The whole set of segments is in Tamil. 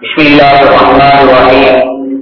بسم الله الرحمن الرحيم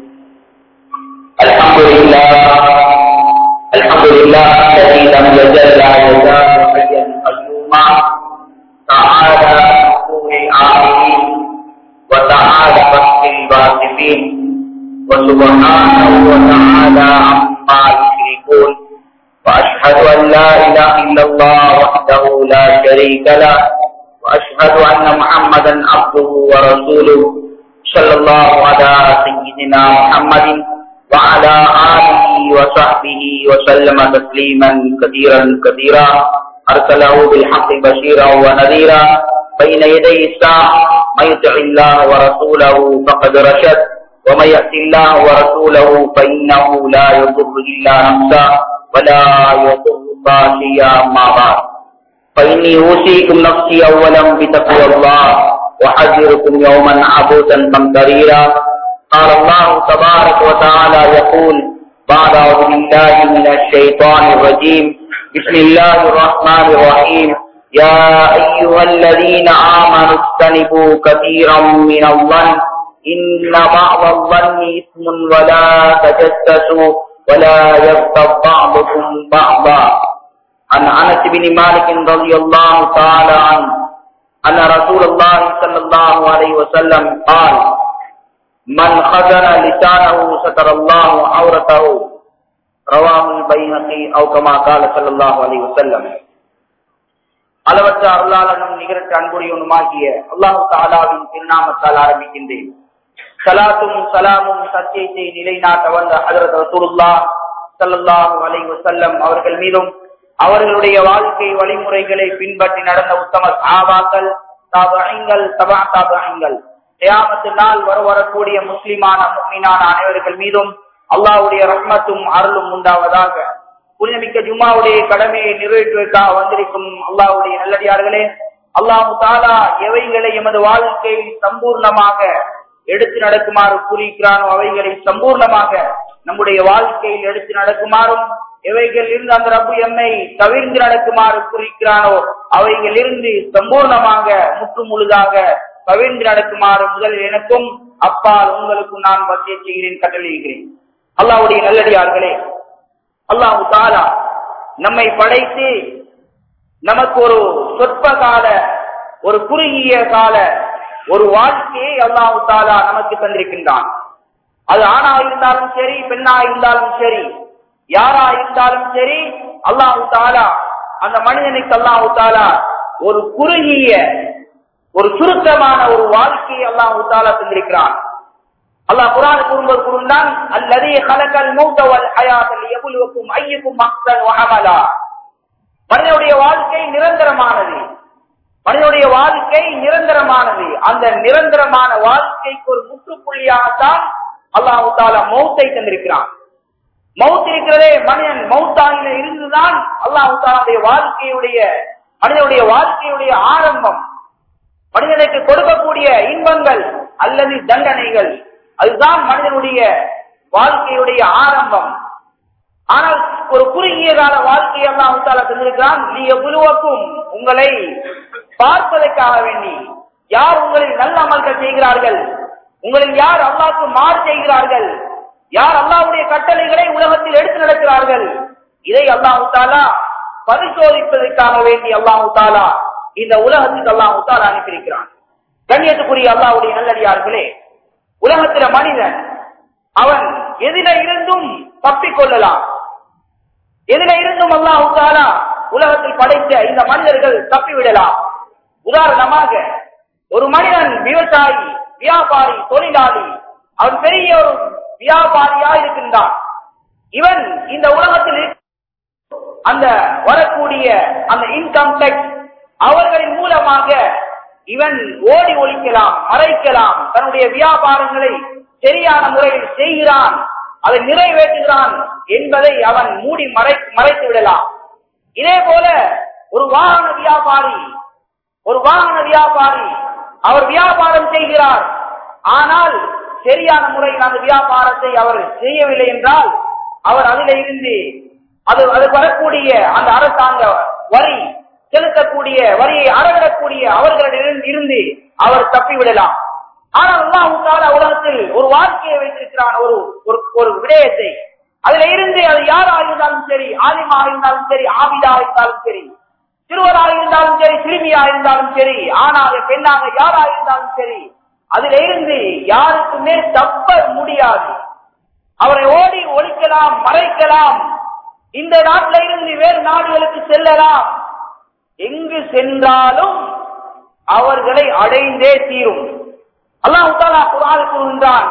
الحمد لله الحمد لله الذي لم يزل لا يزال حيا قيوما تعالى حقوق العالمين وتعالى بسط الباسطين وسبحانه وتعالى عما يشركون واشهد ان لا اله الا الله وحده لا شريك له واشهد ان محمدا عبده ورسوله صلى الله على سيدنا محمد وعلى اله وصحبه وسلم تسليما كثيرا كثيرا ارسله بالحق بشيرا ونذيرا بين يدي الساعه من يطع الله ورسوله فقد رشد ومن يأت الله ورسوله فإنه لا يضر إلا نفسه ولا يضر شيئا ما بعد فإني أوصيكم نفسي أولا بتقوى الله وحذركم يوما عبوسا قمطريرا قال الله تبارك وتعالى يقول بعد أعوذ بالله من الشيطان الرجيم بسم الله الرحمن الرحيم يا أيها الذين آمنوا اجتنبوا كثيرا من الظن إن بعض الظن إثم ولا تجسسوا ولا يغتب بعضكم بعضا عن أنس بن مالك رضي الله تعالى عنه أن رسول الله صلى الله عليه وسلم قال من خزن لسانه ستر الله عورته رواه البيهقي أو كما قال صلى الله عليه وسلم அளவற்ற அருளாளனும் நிகரற்ற அன்புடையவனுமாகிய அல்லாஹு தாலாவின் திருநாமத்தால் ஆரம்பிக்கின்றேன் சலாத்தும் சலாமும் சத்தியத்தை நிலைநாட்ட வந்த ஹதரத் ரசூலுல்லா சல்லல்லாஹு அலைஹி வஸல்லம் அவர்கள் மீதும் அவர்களுடைய வாழ்க்கை வழிமுறைகளை பின்பற்றி நடந்த உத்தம சஹாபாக்கள் தாபங்கள் தபா தாபங்கள் கியாமத்து நாள் வர வரக்கூடிய முஸ்லிமான முக்மீனான அனைவர்கள் மீதும் அல்லாஹ்வுடைய ரஹ்மத்தும் அருளும் உண்டாவதாக புனிதமிக்க ஜும்மாவுடைய கடமையை நிறைவேற்றுவதற்காக வந்திருக்கும் அல்லாஹ்வுடைய நல்லடியார்களே அல்லாஹு தாலா எவைகளை எமது வாழ்க்கையில் சம்பூர்ணமாக எடுத்து நடக்குமாறு கூறியிருக்கிறானோ அவைகளை சம்பூர்ணமாக நம்முடைய வாழ்க்கையில் எடுத்து நடக்குமாறும் எவைகள் இருந்து அந்த ரப்பு எம்மை தவிர்ந்து நடக்குமாறு கூறியிருக்கிறானோ அவைகள் இருந்து சம்பூர்ணமாக முற்று முழுதாக தவிர்ந்து நடக்குமாறு முதலில் எனக்கும் அப்பால் உங்களுக்கும் நான் வசிய செய்கிறேன் கட்டளையிடுகிறேன் அல்லாவுடைய நல்லடியார்களே அல்லாஹு தாலா நம்மை படைத்து நமக்கு ஒரு சொற்ப கால ஒரு குறுகிய கால ஒரு வாழ்க்கையை அல்லாஹு தாலா நமக்கு தந்திருக்கின்றான் அது ஆணா இருந்தாலும் சரி பெண்ணா இருந்தாலும் சரி யாரா இருந்தாலும் சரி அல்லாஹு தாலா அந்த மனிதனுக்கு அல்லாஹு தாலா ஒரு குறுகிய ஒரு சுருக்கமான ஒரு வாழ்க்கையை அல்லாஹு தாலா தந்திருக்கிறான் அல்லாஹ் குரான் கூறும்போது கூறுந்தான் அல்லதே கலக்கல் மூத்தவல் ஹயாத்தல் எபுலுக்கும் ஐயுக்கும் மக்கள் வகமலா மனிதனுடைய வாழ்க்கை நிரந்தரமானது மனிதனுடைய வாழ்க்கை நிரந்தரமானது அந்த நிரந்தரமான வாழ்க்கைக்கு ஒரு முற்றுப்புள்ளியாகத்தான் அல்லாஹு தாலா மௌத்தை தந்திருக்கிறான் மவுத் இருக்கிறதே மனிதன் மௌத்தாகில இருந்துதான் அல்லாஹு தாலாவுடைய வாழ்க்கையுடைய மனிதனுடைய வாழ்க்கையுடைய ஆரம்பம் மனிதனுக்கு கொடுக்கக்கூடிய இன்பங்கள் அல்லது தண்டனைகள் அதுதான் மனிதனுடைய வாழ்க்கையுடைய ஆரம்பம் ஆனால் ஒரு குறுகிய கால வாழ்க்கையை எல்லாம் உத்தால தந்திருக்கிறான் நீ எவ்வளவுக்கும் உங்களை பார்ப்பதற்காக வேண்டி யார் உங்களில் நல்ல அமல்கள் செய்கிறார்கள் உங்களில் யார் அல்லாவுக்கு மாறு செய்கிறார்கள் யார் அல்லாவுடைய கட்டளைகளை உலகத்தில் எடுத்து நடக்கிறார்கள் இதை அல்லாஹு தாலா பரிசோதிப்பதற்காக வேண்டி அல்லாஹு தாலா இந்த உலகத்துக்கு அல்லாஹு தாலா அனுப்பியிருக்கிறான் கண்ணியத்துக்குரிய அல்லாவுடைய நல்லடியார்களே உலகத்தில மனிதன் அவன் எதில இருந்தும் தப்பிக்கொள்ளலாம் எதில இருந்தும் அல்லாஹு தாலா உலகத்தில் படைத்த இந்த மனிதர்கள் தப்பிவிடலாம் உதாரணமாக ஒரு மனிதன் விவசாயி வியாபாரி தொழிலாளி அவன் பெரிய ஒரு வியாபாரியா இருக்கின்றான் இவன் இந்த உலகத்தில் அந்த வரக்கூடிய அந்த இன்கம் டேக்ஸ் அவர்களின் மூலமாக இவன் ஓடி ஒழிக்கலாம் மறைக்கலாம் தன்னுடைய வியாபாரங்களை சரியான முறையில் செய்கிறான் அதை நிறைவேற்றுகிறான் என்பதை அவன் மூடி மறை மறைத்து விடலாம் இதே போல ஒரு வாகன வியாபாரி ஒரு வாகன வியாபாரி அவர் வியாபாரம் செய்கிறார் ஆனால் சரியான முறையில் அந்த வியாபாரத்தை அவர் செய்யவில்லை என்றால் அவர் அதில் இருந்து அது அது வரக்கூடிய அந்த அரசாங்க வரி செலுத்தக்கூடிய வரியை அறவிடக்கூடிய அவர்களிடம் இருந்து அவர் தப்பிவிடலாம் ஆனால் அல்லாஹால உலகத்தில் ஒரு வாழ்க்கையை வைத்திருக்கிறான் ஒரு ஒரு- ஒரு விடயத்தை அதுல இருந்து அது யாராக இருந்தாலும் சரி ஆலிமாக இருந்தாலும் சரி ஆபிதாக இருந்தாலும் சரி சிறுவராக இருந்தாலும் சரி சிறுமியாக இருந்தாலும் சரி ஆணாக பெண்ணாக யாராக இருந்தாலும் சரி அதுல இருந்து யாருக்குமே தப்ப முடியாது அவரை ஓடி ஒழிக்கலாம் மறைக்கலாம் இந்த நாட்டில இருந்து வேறு நாடுகளுக்கு செல்லலாம் எங்கு சென்றாலும் அவர்களை அடைந்தே தீரும் அல்லாஹ் தாலா குரான் கூறுகின்றான்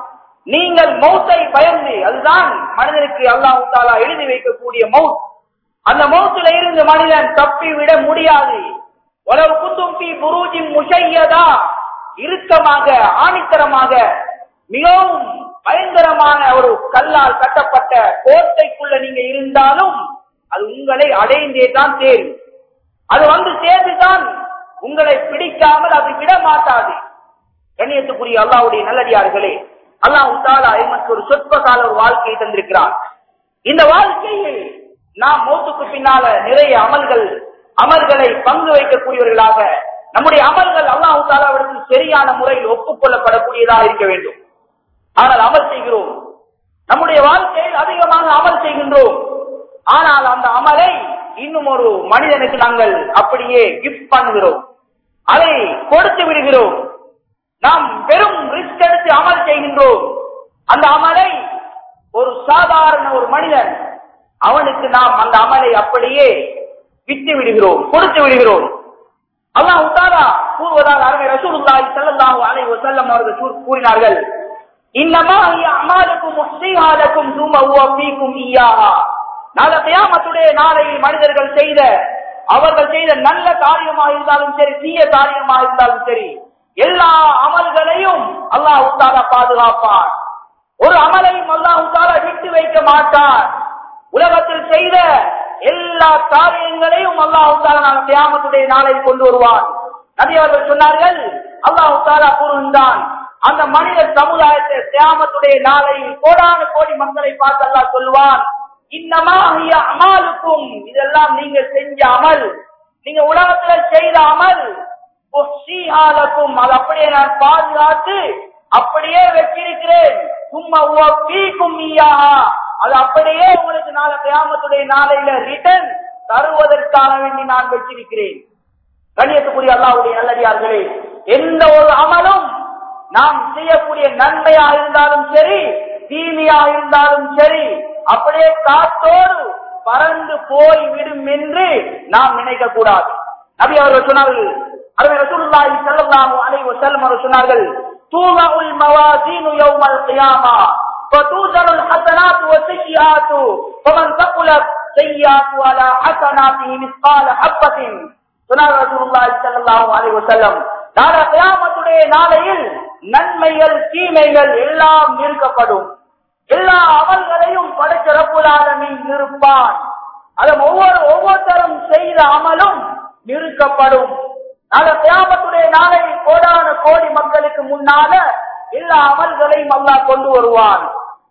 நீங்கள் மௌத்தை பயந்து அதுதான் மனிதனுக்கு அல்லாஹ் தாலா எழுதி வைக்கக்கூடிய மவுத் அந்த மௌத்துல இருந்து மனிதன் தப்பி விட முடியாது உலக குத்தும்பி குருஜி முஷையதா இறுக்கமாக ஆணித்தரமாக மிகவும் பயங்கரமான ஒரு கல்லால் கட்டப்பட்ட கோட்டைக்குள்ள நீங்க இருந்தாலும் அது உங்களை அடைந்தே தான் தேரும் அது வந்து சேர்ந்துதான் உங்களை பிடிக்காமல் அது விட மாட்டாது கண்ணியத்துக்குரிய அல்லாவுடைய நல்லடியார்களே அல்லாஹ் தாலா எமக்கு ஒரு சொற்ப கால ஒரு வாழ்க்கையை தந்திருக்கிறார் இந்த வாழ்க்கையில் நாம் மௌத்துக்கு பின்னால நிறைய அமல்கள் அமல்களை பங்கு வைக்கக்கூடியவர்களாக நம்முடைய அமல்கள் அல்லாஹ் தாலாவிடத்தில் சரியான முறையில் ஒப்புக்கொள்ளப்படக்கூடியதாக இருக்க வேண்டும் ஆனால் அமல் செய்கிறோம் நம்முடைய வாழ்க்கையில் அதிகமாக அமல் செய்கின்றோம் ஆனால் அந்த அமலை இன்னும் ஒரு மனிதனுக்கு நாங்கள் அப்படியே கிஃப்ட் பண்ணுகிறோம் அதை கொடுத்து விடுகிறோம் நாம் பெரும் ரிஸ்க் எடுத்து அமல் செய்கின்றோம் அந்த அமலை ஒரு சாதாரண ஒரு மனிதன் அவனுக்கு நாம் அந்த அமலை அப்படியே விட்டு விடுகிறோம் கொடுத்து விடுகிறோம் அல்லாஹ் உத்தாரா கூறுவதாக அருமை ரசூலுல்லாஹி ஸல்லல்லாஹு அலைஹி வஸல்லம் அவர்கள் கூ- கூறினார்கள் இன்னமா ஹிய அமாலுக்கும் முஹ்சிஹாலக்கும் சும்ம ஹுவ ஃபீக்கும் இய்யாஹா நாளை கியாமத்துடைய நாளையில் மனிதர்கள் செய்த அவர்கள் செய்த நல்ல காரியமாக இருந்தாலும் சரி தீய காரியமாக இருந்தாலும் சரி எல்லா அமல்களையும் அல்லாஹ் உத்தாரா பாதுகாப்பார் ஒரு அமலையும் அல்லாஹ் உத்தாரா விட்டு வைக்க மாட்டார் உலகத்தில் செய்த எல்லா காரியங்களையும் அல்லாஹ் தாலா நாங்கள் கியாமத்துடைய நாளில் கொண்டு வருவான் நபி அவர்கள் சொன்னார்கள் அல்லாஹ் தாலா கூறுகின்றான் அந்த மனித சமுதாயத்தை கியாமத்துடைய நாளையில் கோடான கோடி மக்களை பார்த்து அல்லாஹ் சொல்லுவான் இன்னமா ஹிய அமாலுக்கும் இதெல்லாம் நீங்க செஞ்ச அமல் நீங்க உலகத்துல செய்த அமல் உஹ்சிஹாலக்கும் அது அப்படியே நான் பாதுகாத்து அப்படியே வச்சிருக்கிறேன் சும்மா உவப்பீக்கும் ஈயாஹா அது அப்படியே உங்களுக்கு நாளை கியாமத்துடைய நாளையில ரிட்டர்ன் தருவதற்காக வேண்டி நான் வச்சிருக்கிறேன் கண்ணியத்துக்குரிய அல்லாவுடைய நல்லடியார்களே எந்த ஒரு அமலும் நாம் செய்யக்கூடிய நன்மையா இருந்தாலும் சரி தீமையா இருந்தாலும் சரி அப்படியே காத்தோடு பறந்து போய் விடும் என்று நாம் நினைக்க கூடாது நபி அவர்கள் சொன்னார்கள் அருமை ரசூலுல்லாஹி ஸல்லல்லாஹு அலைஹி வஸல்லம் அவர்கள் சொன்னார்கள் தூமஉல் மவாசீனு யௌமல் கியாமா وتوزن الحسنات والسيئات فمن ثقلت سيئاته على حسناته مثقال حبة சொன்னார் ரசூலுல்லாஹி ஸல்லல்லாஹு அலைஹி வஸல்லம் நாளை கியாமத்துடைய நாளையில் நன்மைகள் தீமைகள் எல்லாம் நிறுக்கப்படும் எல்லா அமல்களையும் படைச்ச ரப்புல் ஆலமீன் இருப்பான் அதன் ஒவ்வொரு ஒவ்வொருத்தரும் செய்த அமலும் நிறுக்கப்படும் நாளை கியாமத்துடைய நாளையில் கோடான கோடி மக்களுக்கு முன்னால எல்லா அமல்களையும் அல்லாஹ் கொண்டு வருவான்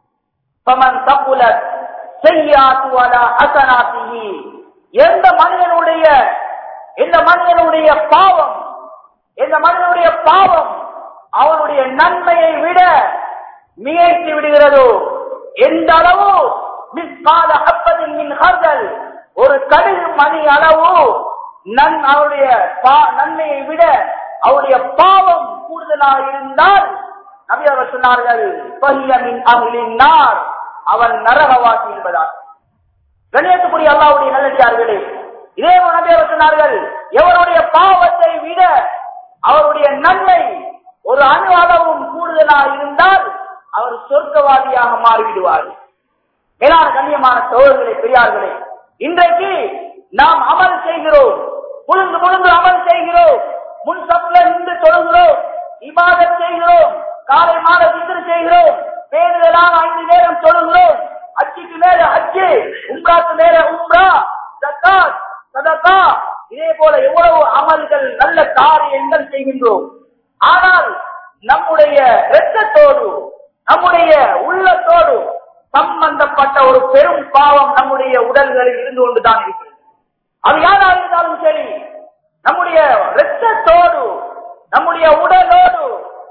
فمن ثقلت سيئاته على حسناته எந்த மனிதனுடைய இந்த மனிதனுடைய பாவம் இந்த மனிதனுடைய பாவம் அவனுடைய நன்மையை விட மிகைத்து விடுகிறதோ எந்த அளவு மிஸ்கால அப்பதில் மின் ஹர்தல் ஒரு கடுகு மணி அளவு நன் அவருடைய பா- நன்மையை விட அவருடைய பாவம் கூடுதலாக இருந்தால் நபி அவர் சொன்னார்கள் "ஃபஹிய மின் அஹ்லின் நார்." அவன் நரகவாசி என்பதால் கணேசபுரி அல்லாவுடைய நல்லடியார்களே இதே போல நபி அவர் சொன்னார்கள் எவருடைய பாவத்தை விட அவருடைய நன்மை ஒரு அணு அளவும் கூடுதலாக இருந்தால் அவர் சொர்க்கவாதியாக மாறிவிடுவார் மேலான கண்ணியமான சோழர்களே பெரியார்களே இன்றைக்கு நாம் அமல் செய்கிறோம் முழுந்து முழுந்து அமல் செய்கிறோம் முன் சப்ல நின்று தொழுகிறோம் இபாதத் செய்கிறோம் காலை மாலை விசிறு செய்கிறோம் பேருதலாக ஐந்து நேரம் தொழுகிறோம் அச்சுக்கு மேல அச்சு உம்ராக்கு மேல உம்ரா ஜக்காத் சதகா இதே போல எவ்வளவு அமல்கள் நல்ல காரியங்கள் செய்கின்றோம் ஆனால் நம்முடைய இரத்தத்தோடு நம்முடைய உள்ளத்தோடு சம்பந்தப்பட்ட ஒரு பெரும் பாவம் நம்முடைய உடல்களில் இருந்து கொண்டுதான் இருக்கிறது அது யாராக இருந்தாலும் சரி நம்முடைய இரத்தத்தோடு நம்முடைய உடலோடு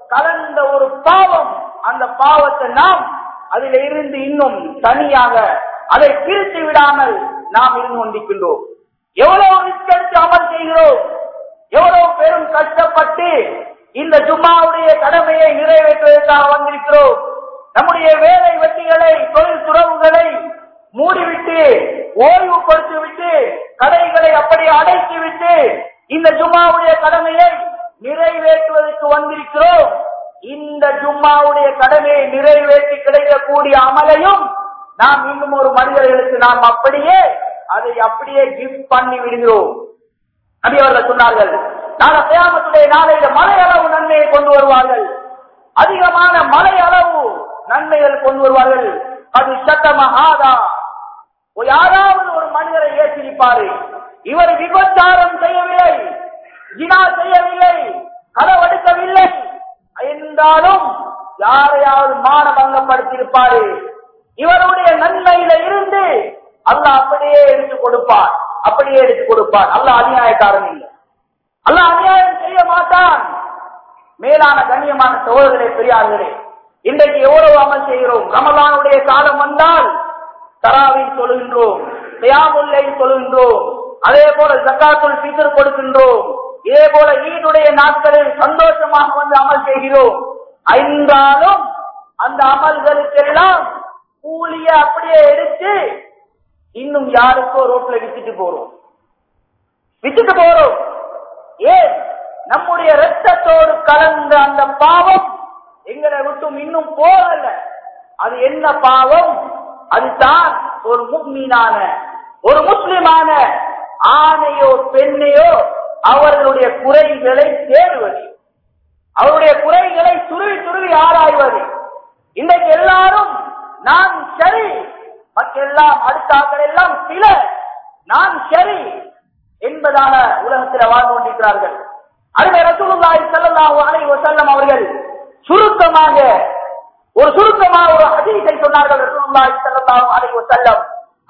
கலந்த ஒரு பாவம் அந்த பாவத்தை நாம் அதில் இருந்து இன்னும் தனியாக அதை பிரித்து விடாமல் நாம் இருந்து கொண்டிருக்கின்றோம் எவ்வளவு ரிஸ்க் எடுத்து அமல் செய்கிறோம் எவ்வளவு பெரும் கஷ்டப்பட்டு இந்த ஜும்மாவுடைய கடமையை நிறைவேற்றுவதற்காக வந்திருக்கிறோம் நம்முடைய வேலை வெட்டிகளை தொழில் துறவுகளை மூடிவிட்டு ஓய்வு கொடுத்து விட்டு கடைகளை அப்படியே அடைத்து விட்டு இந்த ஜும்மாவுடைய கடமையை நிறைவேற்றுவதற்கு வந்திருக்கிறோம் இந்த ஜும்மாவுடைய கடமையை நிறைவேற்றி கிடைக்கக்கூடிய அமலையும் நாம் இன்னும் ஒரு மனிதர்களுக்கு நாம் அப்படியே அதை அப்படியே கிஃப்ட் பண்ணி விடுகிறோம் நபி அவர்கள் சொன்னார்கள் நாளை கியாமத்துடைய நாளையில மலை அளவு நன்மையை கொண்டு வருவார்கள் அதிகமான மலை அளவு நன்மைகள் கொண்டு வருவார்கள் அது சட்டமகாதா யாராவது ஒரு மனிதரை ஏற்றிருப்பாரு இவர் விபச்சாரம் செய்யவில்லை ஜினா செய்யவில்லை களவெடுக்கவில்லை என்றாலும் யாரையாவது மானபங்கப்படுத்தியிருப்பாரு இவருடைய நன்மையில இருந்து அல்லாஹ் அப்படியே எடுத்து கொடுப்பார் அப்படியே எடுத்து கொடுப்பார் அல்லாஹ் அநியாயக்காரன் இல்லை அல்லாஹ் அநியாயம் செய்ய மாட்டான் மேலான கண்ணியமான சோழர்களே பெரியார்களே இன்றைக்கு எவ்வளவு அமல் செய்கிறோம் ரமலானுடைய காலம் வந்தால் தராவை சொல்கின்றோம் தியாமுல்லை சொல்கின்றோம் அதே போல ஜக்காத்துல் பித்தர் கொடுக்கின்றோம் இதே போல ஈதுடைய நாட்களில் சந்தோஷமாக வந்து அமல் செய்கிறோம் என்றாலும் அந்த அமல்களுக்கெல்லாம் கூலிய அப்படியே எடுத்து இன்னும் யாருக்கோ ரோட்ல வித்துட்டு போறோம் வித்துட்டு போறோம் ஏன் நம்முடைய ரத்தத்தோடு கலந்த அந்த பாவம் எங்களை விட்டும் இன்னும் போகல அது என்ன பாவம் அதுதான் ஒரு முக்மீனான ஒரு முஸ்லிமான ஆணையோ பெண்ணையோ அவர்களுடைய குறைகளை தேடுவது அவருடைய குறைகளை துருவி துருவி ஆராய்வது இன்றைக்கு எல்லாரும் நான் சரி மக்கெல்லாம் அடுத்த ஆக்கள் எல்லாம் சில நான் சரி என்பதாக உலகத்தில் வாழ்ந்து கொண்டிருக்கிறார்கள் அருமை ரசூலுல்லாஹி ஸல்லல்லாஹு அலைஹி வஸல்லம் அவர்கள் சுருக்கமாக ஒரு சுருக்கமாக ஒரு ஹதீஸை சொன்னார்கள் ரசூலுல்லாஹி ஸல்லல்லாஹு அலைஹி வஸல்லம்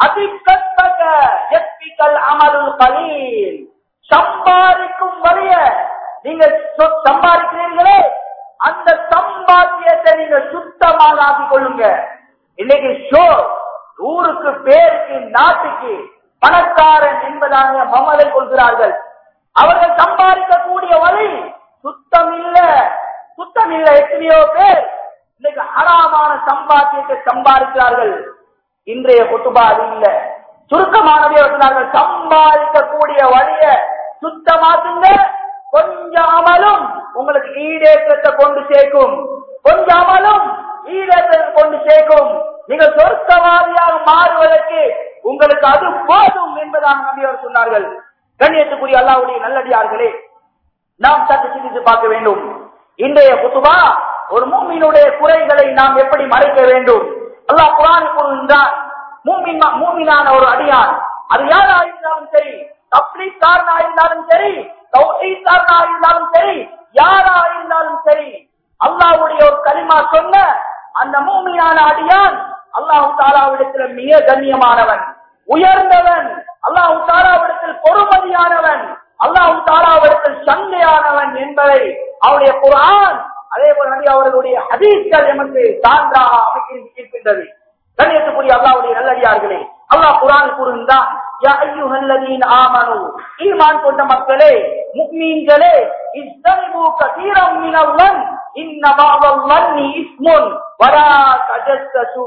அதிகத்தக யக்பிகல் அமலுல் கலீல் சம்பாதிக்கும் வழிய நீங்க சொ- சம்பாதிக்கிறீர்களே அந்த சம்பாத்தியத்தை நீங்க சுத்தமாக ஆக்கிக் கொள்ளுங்க இன்னைக்கு ஷோ ஊருக்கு பேருக்கு நாட்டுக்கு பணக்காரன் என்பதாக மமதை கொள்கிறார்கள் அவர்கள் சம்பாதிக்கக்கூடிய வழி சுத்தம் இல்ல சுத்தம் இல்ல எத்தனையோ பேர் இன்னைக்கு ஹராமான சம்பாத்தியத்தை சம்பாதிக்கிறார்கள் இன்றைய குத்துபா அது இல்ல சுருக்கமானதே சொன்னார்கள் சம்பாதிக்கக்கூடிய வழிய சுத்தமாக்குங்க கொஞ்சம் அமலும் உங்களுக்கு ஈடேற்றத்தை கொண்டு சேர்க்கும் கொஞ்சம் அமலும் ஈடேற்றத்தை கொண்டு சேர்க்கும் நீங்க சொர்க்கவாதியாக மாறுவதற்கு உங்களுக்கு அது போதும் என்பதாக நம்பி அவர் சொன்னார்கள் கண்ணியத்துக்குரிய அல்லாவுடைய நல்லடியார்களே நாம் சற்று சிந்தித்து பார்க்க வேண்டும் இன்றைய குத்துபா ஒரு மூமியினுடைய குறைகளை நாம் எப்படி மறைக்க வேண்டும் அல்லாஹ் குரான் கூறுகின்றான் மூமின் மூமினான ஒரு அடியான் அது யாரா இருந்தாலும் சரி தப்லீக்காரனா இருந்தாலும் சரி தௌஹீத்காரனா இருந்தாலும் சரி யாரா இருந்தாலும் சரி அல்லாஹ்வுடைய ஒரு கலிமா சொன்ன அந்த மூமியான அடியான் அல்லாஹு தாலாவிடத்தில் மிக கண்ணியமானவன் உயர்ந்தவன் அல்லாஹு தாலாவிடத்தில் பொறுமதியானவன் அல்லாஹு தாலாவிடத்தில் சந்தையானவன் என்பதை அவருடைய குரான் அதே போல நபி அவர்களுடைய ஹதீஸ்கள் எமக்கு சான்றாக அமைக்கின்றது கண்ணியத்துக்குரிய அல்லாவுடைய நல்லடியார்களே அல்லாஹ் குரான் கூறுகின்றான் யா அய்யுஹல்லதீன ஆமனு ஈமான் கொண்ட மக்களே முக்மீன்களே இஸ்தனிபு கதீரம் மினல் வன் இன்ன பஅதல் வன்னி இஸ்முன் வலா தஜஸ்ஸசு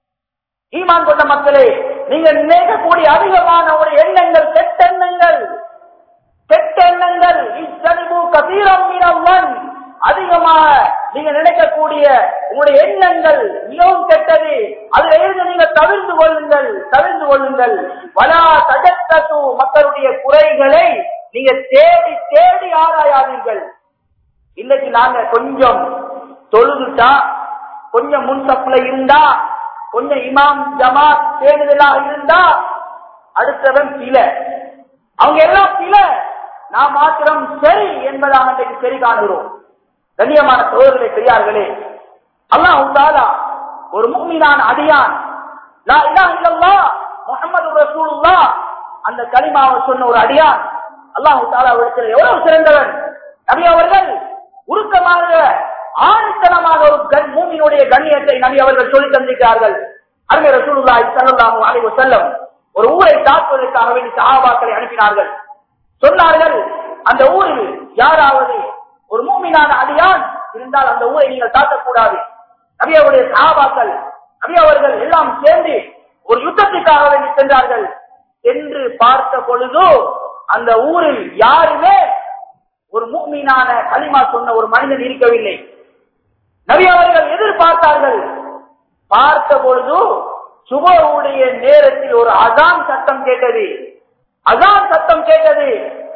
ஈமான் கொண்ட மக்களே நீங்க நினைக்கக்கூடிய அதிகமான ஒரு எண்ணங்கள் கெட்ட எண்ணங்கள் கெட்ட எண்ணங்கள் இஸ்தனிபு கதீரம் மினல் வன் அதிகமாக நீங்க நினைக்கக்கூடிய உங்களுடைய எண்ணங்கள் மிகவும் கெட்டது அதுல இருந்து நீங்க தவிர்த்து கொள்ளுங்கள் தவிர்த்து கொள்ளுங்கள் வலா தஜத்தசு மக்களுடைய குறைகளை நீங்க தேடி தேடி ஆராயாதீர்கள் இன்னைக்கு நாங்க கொஞ்சம் தொழுதுட்டா கொஞ்சம் முன் தப்புல இருந்தா கொஞ்சம் இமாம் ஜமாத் தேடுதலாக இருந்தா அடுத்தவன் பில அவங்க எல்லாம் பில நான் மாத்திரம் சரி என்பதாக இன்றைக்கு சரி காணுகிறோம் கண்ணியமான சோதர்களே பெரியார்களே அல்லாஹ் தாலா ஒரு முக்மீனான அடியான் லா இலாஹ இல்லல்லாஹ் முஹம்மது ரசூலுல்லாஹ் அந்த கலிமாவை சொன்ன ஒரு அடியான் அல்லாஹ் தாலா இடத்துல எவ்வளவு சிறந்தவன் நபி அவர்கள் உருக்கமாக ஆணித்தனமாக ஒரு கண் மூமியினுடைய கண்ணியத்தை நபி அவர்கள் சொல்லி தந்திருக்கிறார்கள் அருமை ரசூலுல்லாஹி ஸல்லல்லாஹு அலைஹி வஸல்லம் ஒரு ஊரை தாக்குவதற்காக வேண்டி சஹாபாக்களை அனுப்பினார்கள் சொன்னார்கள் அந்த ஊரில் யாராவது ஒரு மூமினான அடியான் இருந்தால் அந்த ஊரை நீங்கள் தாக்கக்கூடாது நபி அவருடைய சஹாபாக்கள் நபி அவர்கள் எல்லாம் சேர்ந்து ஒரு யுத்தத்துக்காக வேண்டி சென்றார்கள் என்று பார்த்த பொழுது அந்த ஊரில் யாருமே ஒரு மூமினான களிமா சொன்ன ஒரு மனிதன் இருக்கவில்லை நபி அவர்கள் எதிர்பார்த்தார்கள் பார்த்த பொழுது சுபவுடைய நேரத்தில் ஒரு அசான் சத்தம் கேட்டது அசான் சத்தம் கேட்டது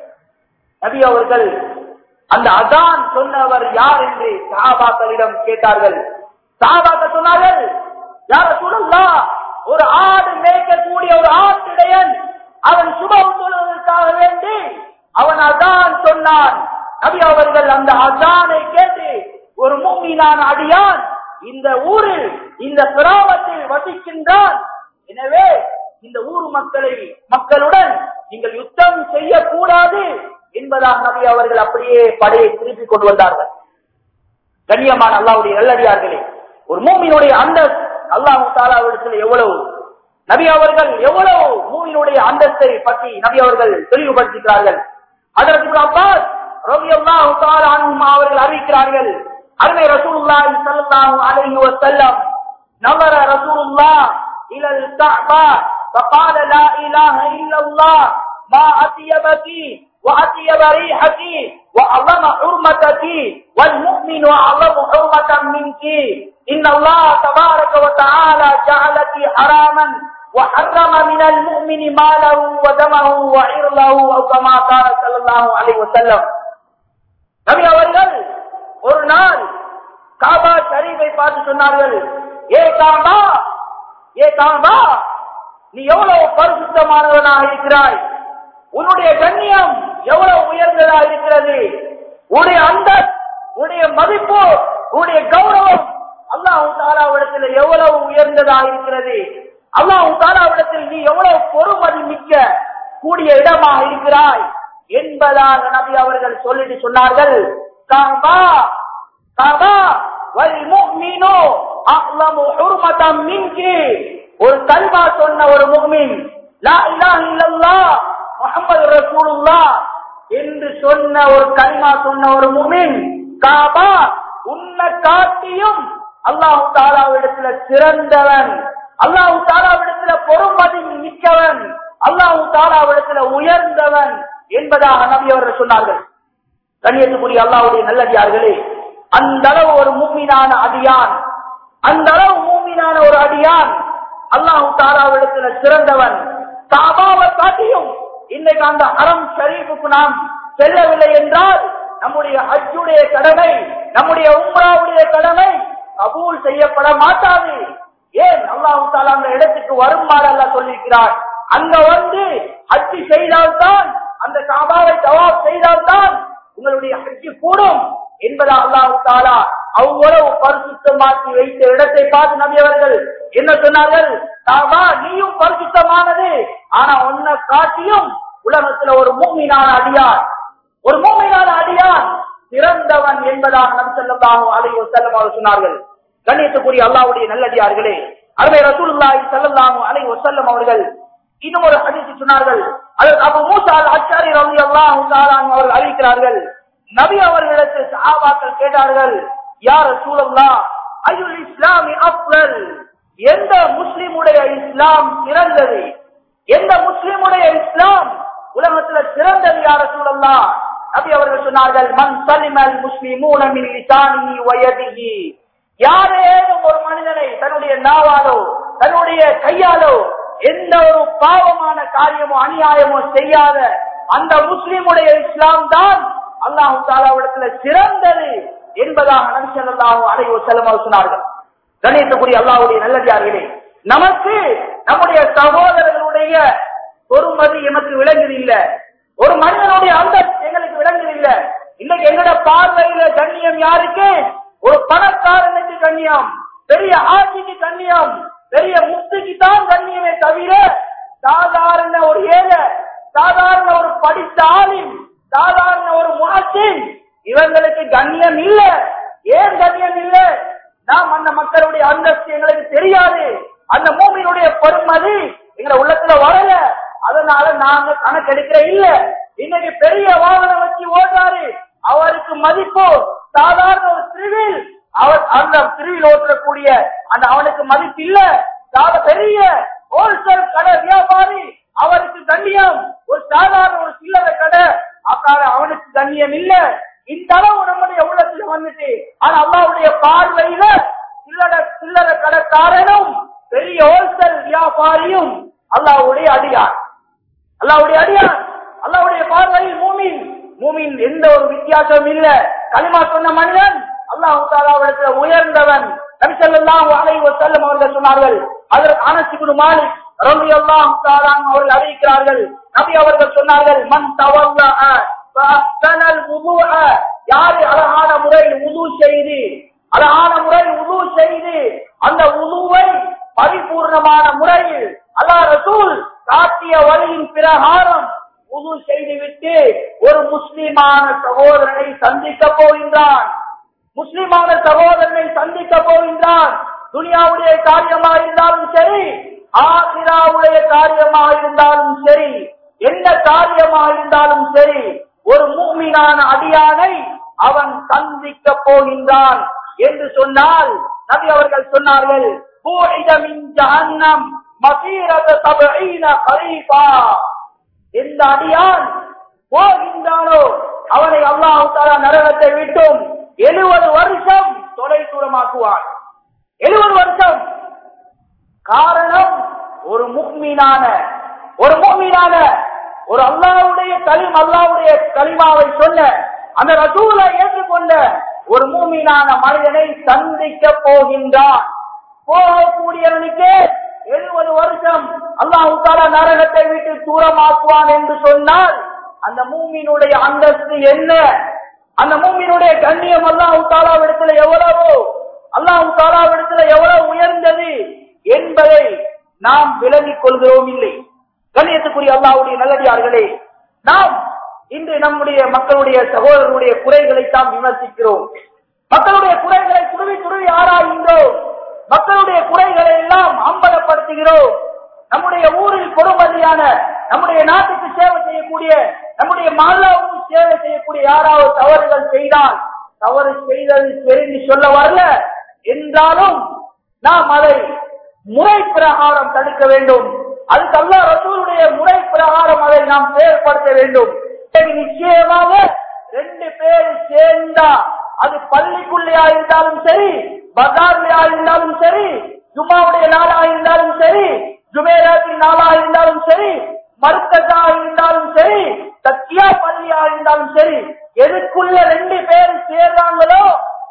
நபி அவர்கள் அந்த அதான் சொன்னவர் யார் என்று சஹாபாக்களிடம் கேட்டார்கள் சஹாபாக்கள் சொன்னார்கள் யார சொல்லலா ஒரு ஆடு மேய்க்கக்கூடிய ஒரு ஆட்டிடையன் அவன் சுபம் சொல்வதற்காக வேண்டி அவன் அதான் சொன்னான் நபி அவர்கள் அந்த அதானை கேட்டு ஒரு மூமினான அடியான் இந்த ஊரில் இந்த கிராமத்தில் வசிக்கின்றான் எனவே இந்த ஊர் மக்களை மக்களுடன் நீங்கள் யுத்தம் செய்யக்கூடாது என்பதாக நபி அவர்கள் அப்படியே படையை திருப்பி கொண்டு வந்தார்கள் கண்ணியமான அல்லாவுடைய நல்லடியார்களே ஒரு மூமியினுடைய அந்த அல்லாஹு தாலாவிடத்தில் எவ்வளவு நபி அவர்கள் எவ்வளவு மூமியினுடைய அந்தஸ்தை பற்றி நபி அவர்கள் தெளிவுபடுத்துகிறார்கள் அதற்கு அப்பாஸ் ரவி அல்லாஹு தாலா அவர்கள் அறிவிக்கிறார்கள் அருமை ரசூலுல்லாஹி ஸல்லல்லாஹு அலைஹி வஸல்லம் நவர ரசூலுல்லாஹ் இலல் கஅபா فقال لا اله الا الله ما اطيبك واطيب ريحك واعظم حرمتك والمؤمن اعظم حرمه منك ان الله تبارك وتعالى جعلك حراما وحرم من المؤمن ماله ودمه وعرضه او كما قال صلى الله عليه وسلم நபி அவர்கள் ஒரு நாள் காபா ஷரீஃபை பார்த்து சொன்னார்கள் ஏ காபா ஏ காபா நீ எவ்வளவு பரிசுத்தமானவனாக இருக்கிறாய் உன்னுடைய கண்ணியம் எவ்வளவு உயர்ந்ததா இருக்கிறது உன்னுடைய அந்த உன்னுடைய மதிப்பு உன்னுடைய கௌரவம் அல்லாஹு தாலாவிடத்தில் எவ்வளவு உயர்ந்ததா இருக்கிறது அல்லாஹு தாலாவிடத்தில் நீ எவ்வளவு பொறுமதி மிக்க கூடிய இடமாக இருக்கிறாய் என்பதாக நபி அவர்கள் சொல்லிட்டு சொன்னார்கள் காபா காபா வல் முஃமினு அக்லமு ஹுர்மதம் மின்கி ஒரு கல்மா சொன்ன ஒரு முஃமின் லா இலாஹ இல்லல்லாஹ் முஹம்மது ரசூலுல்லாஹ் என்று சொன்ன ஒரு கல்மா சொன்ன ஒரு முஃமின் காபா உன்னை காட்டியும் அல்லாஹு தாலாவிடத்துல சிறந்தவன் அல்லாஹு தாலாவிடத்துல பொறுமதி மிக்கவன் அல்லாஹு தாலாவிடத்துல உயர்ந்தவன் என்பதாக நபி அவர்கள் சொன்னார்கள் கண்ணியத்துக்குரிய அல்லாவுடைய நல்லடியார்களே அந்த அளவு ஒரு மூமினான அடியான் அந்த அளவு மூமினான ஒரு அடியான் அல்லாஹு தாலாவிடத்துல சிறந்தவன் காபாவை காட்டியும் இன்னைக்கு அந்த அறம் ஷரீஃபுக்கு நாம் செல்லவில்லை என்றால் நம்முடைய ஹஜ்ஜுடைய கடமை நம்முடைய உம்ராவுடைய கடமை கபூல் செய்யப்பட மாட்டாது ஏன் அல்லாஹு தாலா அந்த இடத்துக்கு வருமாறு அல்ல சொல்லியிருக்கிறார் அங்க வந்து ஹஜ்ஜி செய்தால்தான் அந்த காபாவை தவாப் செய்தால்தான் உங்களுடைய ஹஜ்ஜி கூடும் என்பதா அல்லாஹு தாலா அவ்வளவு பரிசுத்தமாக்கி வைத்த இடத்தை பார்த்து நபி அவர்கள் என்ன சொன்னார்கள் காபா நீயும் பரிசுத்தமானது ஆனா உன்னை காட்டியும் உலகத்துல ஒரு மூமினான அடியார் ஒரு மூமினான அடியான் சிறந்தவன் என்பதாக நபி ஸல்லல்லாஹு அலைஹி வஸல்லம் அவர்கள் சொன்னார்கள் கண்ணியத்துக்குரிய அல்லாஹ்வுடைய நல்லடியார்களே அருமை ரசூலுல்லாஹி ஸல்லல்லாஹு அலைஹி வஸல்லம் அவர்கள் இன்னும் ஒரு ஹதீஸ் சொன்னார்கள் அதற்கு அபு மூசா அல் அச்சாரி ரலியல்லாஹு தஆலா அன்ஹு அவர்கள் அறிவிக்கிறார்கள் நபி அவர்களிடத்தில் சஹாபாக்கள் கேட்டார்கள் யார் ரசூலுல்லாஹ் அய்யுல் இஸ்லாமி அஃதல் எந்த முஸ்லிமுடைய இஸ்லாம் சிறந்தது எந்த முஸ்லிமுடைய இஸ்லாம் உலகத்துல சிறந்தது யார் ரசூலுல்லாஹ் நபி அவர்கள் சொன்னார்கள் மன் சலிமல் முஸ்லிமூன மின் லிசானிஹி வ யதிஹி யாரேனும் ஒரு மனிதனை தன்னுடைய நாவாலோ தன்னுடைய கையாலோ எந்த ஒரு பாவமான காரியமோ அநியாயமோ செய்யாத அந்த முஸ்லிமுடைய இஸ்லாம் தான் அல்லாஹு தாலாவிடத்துல சிறந்தது என்பதாக நபி ஸல்லல்லாஹு அலைஹி வஸல்லம் அவர்கள் சொன்னார்கள் கணேசபுரி அல்லாஹ்வுடைய நல்லடியார்களே நமக்கு நம்முடைய சகோதரர்களுடைய பொறுமதி எமக்கு விளங்குது இல்ல ஒரு மனிதனுடைய அந்த எங்களுக்கு விளங்குது இல்ல இன்னைக்கு எங்கட பார்வையில கண்ணியம் யாருக்கு ஒரு பணக்காரனுக்கு கண்ணியம் பெரிய ஆட்சிக்கு கண்ணியம் பெரிய முத்துக்கு தான் கண்ணியமே தவிர சாதாரண ஒரு ஏழை சாதாரண ஒரு படித்த ஆளின் சாதாரண ஒரு முகத்தின் இவங்களுக்கு கண்ணியம் இல்ல ஏன் கண்ணியம் இல்ல நாம் அந்த மக்களுடைய அந்தஸ்து எங்களுக்கு தெரியாது அந்த மூமியினுடைய பெருமதி எங்க உள்ளத்துல வரல அதனால நாங்க கணக்கெடுக்கிற இல்ல இன்னைக்கு பெரிய வாகனம் வச்சு ஓடுறாரு அவருக்கு மதிப்பு சாதாரண ஒரு திருவில் அவர் அந்த திருவில் ஓட்டக்கூடிய அந்த அவனுக்கு மதிப்பு இல்ல சாத பெரிய ஹோல்சேல் கடை வியாபாரி அவருக்கு கண்ணியம் ஒரு சாதாரண ஒரு சில்லறை கடை அக்கால அவனுக்கு கண்ணியம் இல்ல இந்த அளவு நம்முடைய உள்ளத்துல வந்துட்டு ஆனா அல்லாவுடைய பார்வையில சில்லற சில்லற கடைக்காரனும் பெரிய ஹோல்சேல் வியாபாரியும் அல்லாவுடைய அடியார் அல்லாவுடைய அடியார் அல்லாவுடைய பார்வையில் மூமின் மூமின் எந்த ஒரு வித்தியாசமும் இல்ல களிமா சொன்ன மனிதன் அல்லாஹு தாலாவிடத்துல உயர்ந்தவன் நபிசல்லாஹு அலைஹி வஸல்லம் அவர்கள் சொன்னார்கள் அதற்கு அனசிபுன் மாலிக் ரலியல்லாஹு தஆலா அவர்கள் அறிவிக்கிறார்கள் நபி அவர்கள் சொன்னார்கள் மன் தவல்லா ஃபஅஹ்சனல் வுதுஅ யார் அழகான முறையில் உது செய்து அழகான முறையில் உது செய்து அந்த உதுவை பரிபூர்ணமான முறையில் அல்லாஹ் ரசூல் காட்டிய வழியின் பிரகாரம் உது செய்துவிட்டு ஒரு முஸ்லிமான சகோதரனை சந்திக்க போகின்றான் முஸ்லிமான சகோதரனை சந்திக்க போகின்றான் துனியாவுடைய காரியமா இருந்தாலும் சரி ஆசிராவுடைய காரியமா இருந்தாலும் சரி எந்த காரியமா இருந்தாலும் சரி ஒரு மூமினான அடியானை அவன் சந்திக்க போகின்றான் என்று சொன்னால் நபி அவர்கள் சொன்னார்கள் "பூஇத மின் ஜஹன்னம் மசீரத சபஈன கரீபா." எந்த அடியான் போகின்றானோ அவனை அல்லாஹ் தாலா நரகத்தை விட்டும் எழுபது வருஷம் தொலை தூரமாக்குவான் எழுபது வருஷம் காரணம் ஒரு முக்மீனான ஒரு முக்மீனான ஒரு அல்லாவுடைய கலிம் அல்லாவுடைய கலிமாவை சொன்ன அந்த ரசூலை ஏற்றுக்கொண்ட ஒரு மூமீனான மனிதனை சந்திக்க போகின்றான் போகக்கூடியவனுக்கு எழுபது வருஷம் அல்லாஹு தாலா நரகத்தை விட்டு தூரமாக்குவான் என்று சொன்னால் அந்த மூமியினுடைய அந்தஸ்து என்ன அந்த மூமியினுடைய கண்ணியம் அல்லாஹு தாலாவிடத்துல எவ்வளவோ அல்லாஹு தாலாவிடத்துல எவ்வளவு உயர்ந்தது என்பதை நாம் விளங்கிக் கொள்கிறோம் இல்லை கண்ணியத்துக்குரிய அல்லாஹ்வுடைய நல்லடியார்களே நாம் இன்று நம்முடைய மக்களுடைய சகோதரருடைய குறைகளை தான் விமர்சிக்கிறோம் மக்களுடைய குறைகளை துருவி துருவி ஆராய்கின்றோம் மக்களுடைய குறைகளை எல்லாம் அம்பலப்படுத்துகிறோம் நம்முடைய ஊரில் பொறுமதியான நம்முடைய நாட்டுக்கு சேவை செய்யக்கூடிய நம்முடைய மாலாவுக்கு சேவை செய்யக்கூடிய யாராவது தவறுகள் செய்தால் தவறு செய்தது தெரிந்து சொல்ல வரல என்றாலும் நாம் அதை முறை பிரகாரம் தடுக்க வேண்டும் அதுக்கு அல்லா ரசூலுடைய முறை பிரகாரம் அதை நாம் செயல்படுத்த வேண்டும் இது நிச்சயமாக ரெண்டு பேர் சேர்ந்தா அது பள்ளிக்குள்ளேயா இருந்தாலும் சரி பஜார்லயா இருந்தாலும் சரி ஜுமாவுடைய நாளா இருந்தாலும் சரி ஜுமேராத்தின் நாளா இருந்தாலும் சரி மர்க்கதா இருந்தாலும் சரி சத்தியா பள்ளியா இருந்தாலும் சரி எதுக்குள்ள ரெண்டு பேர் சேர்றாங்களோ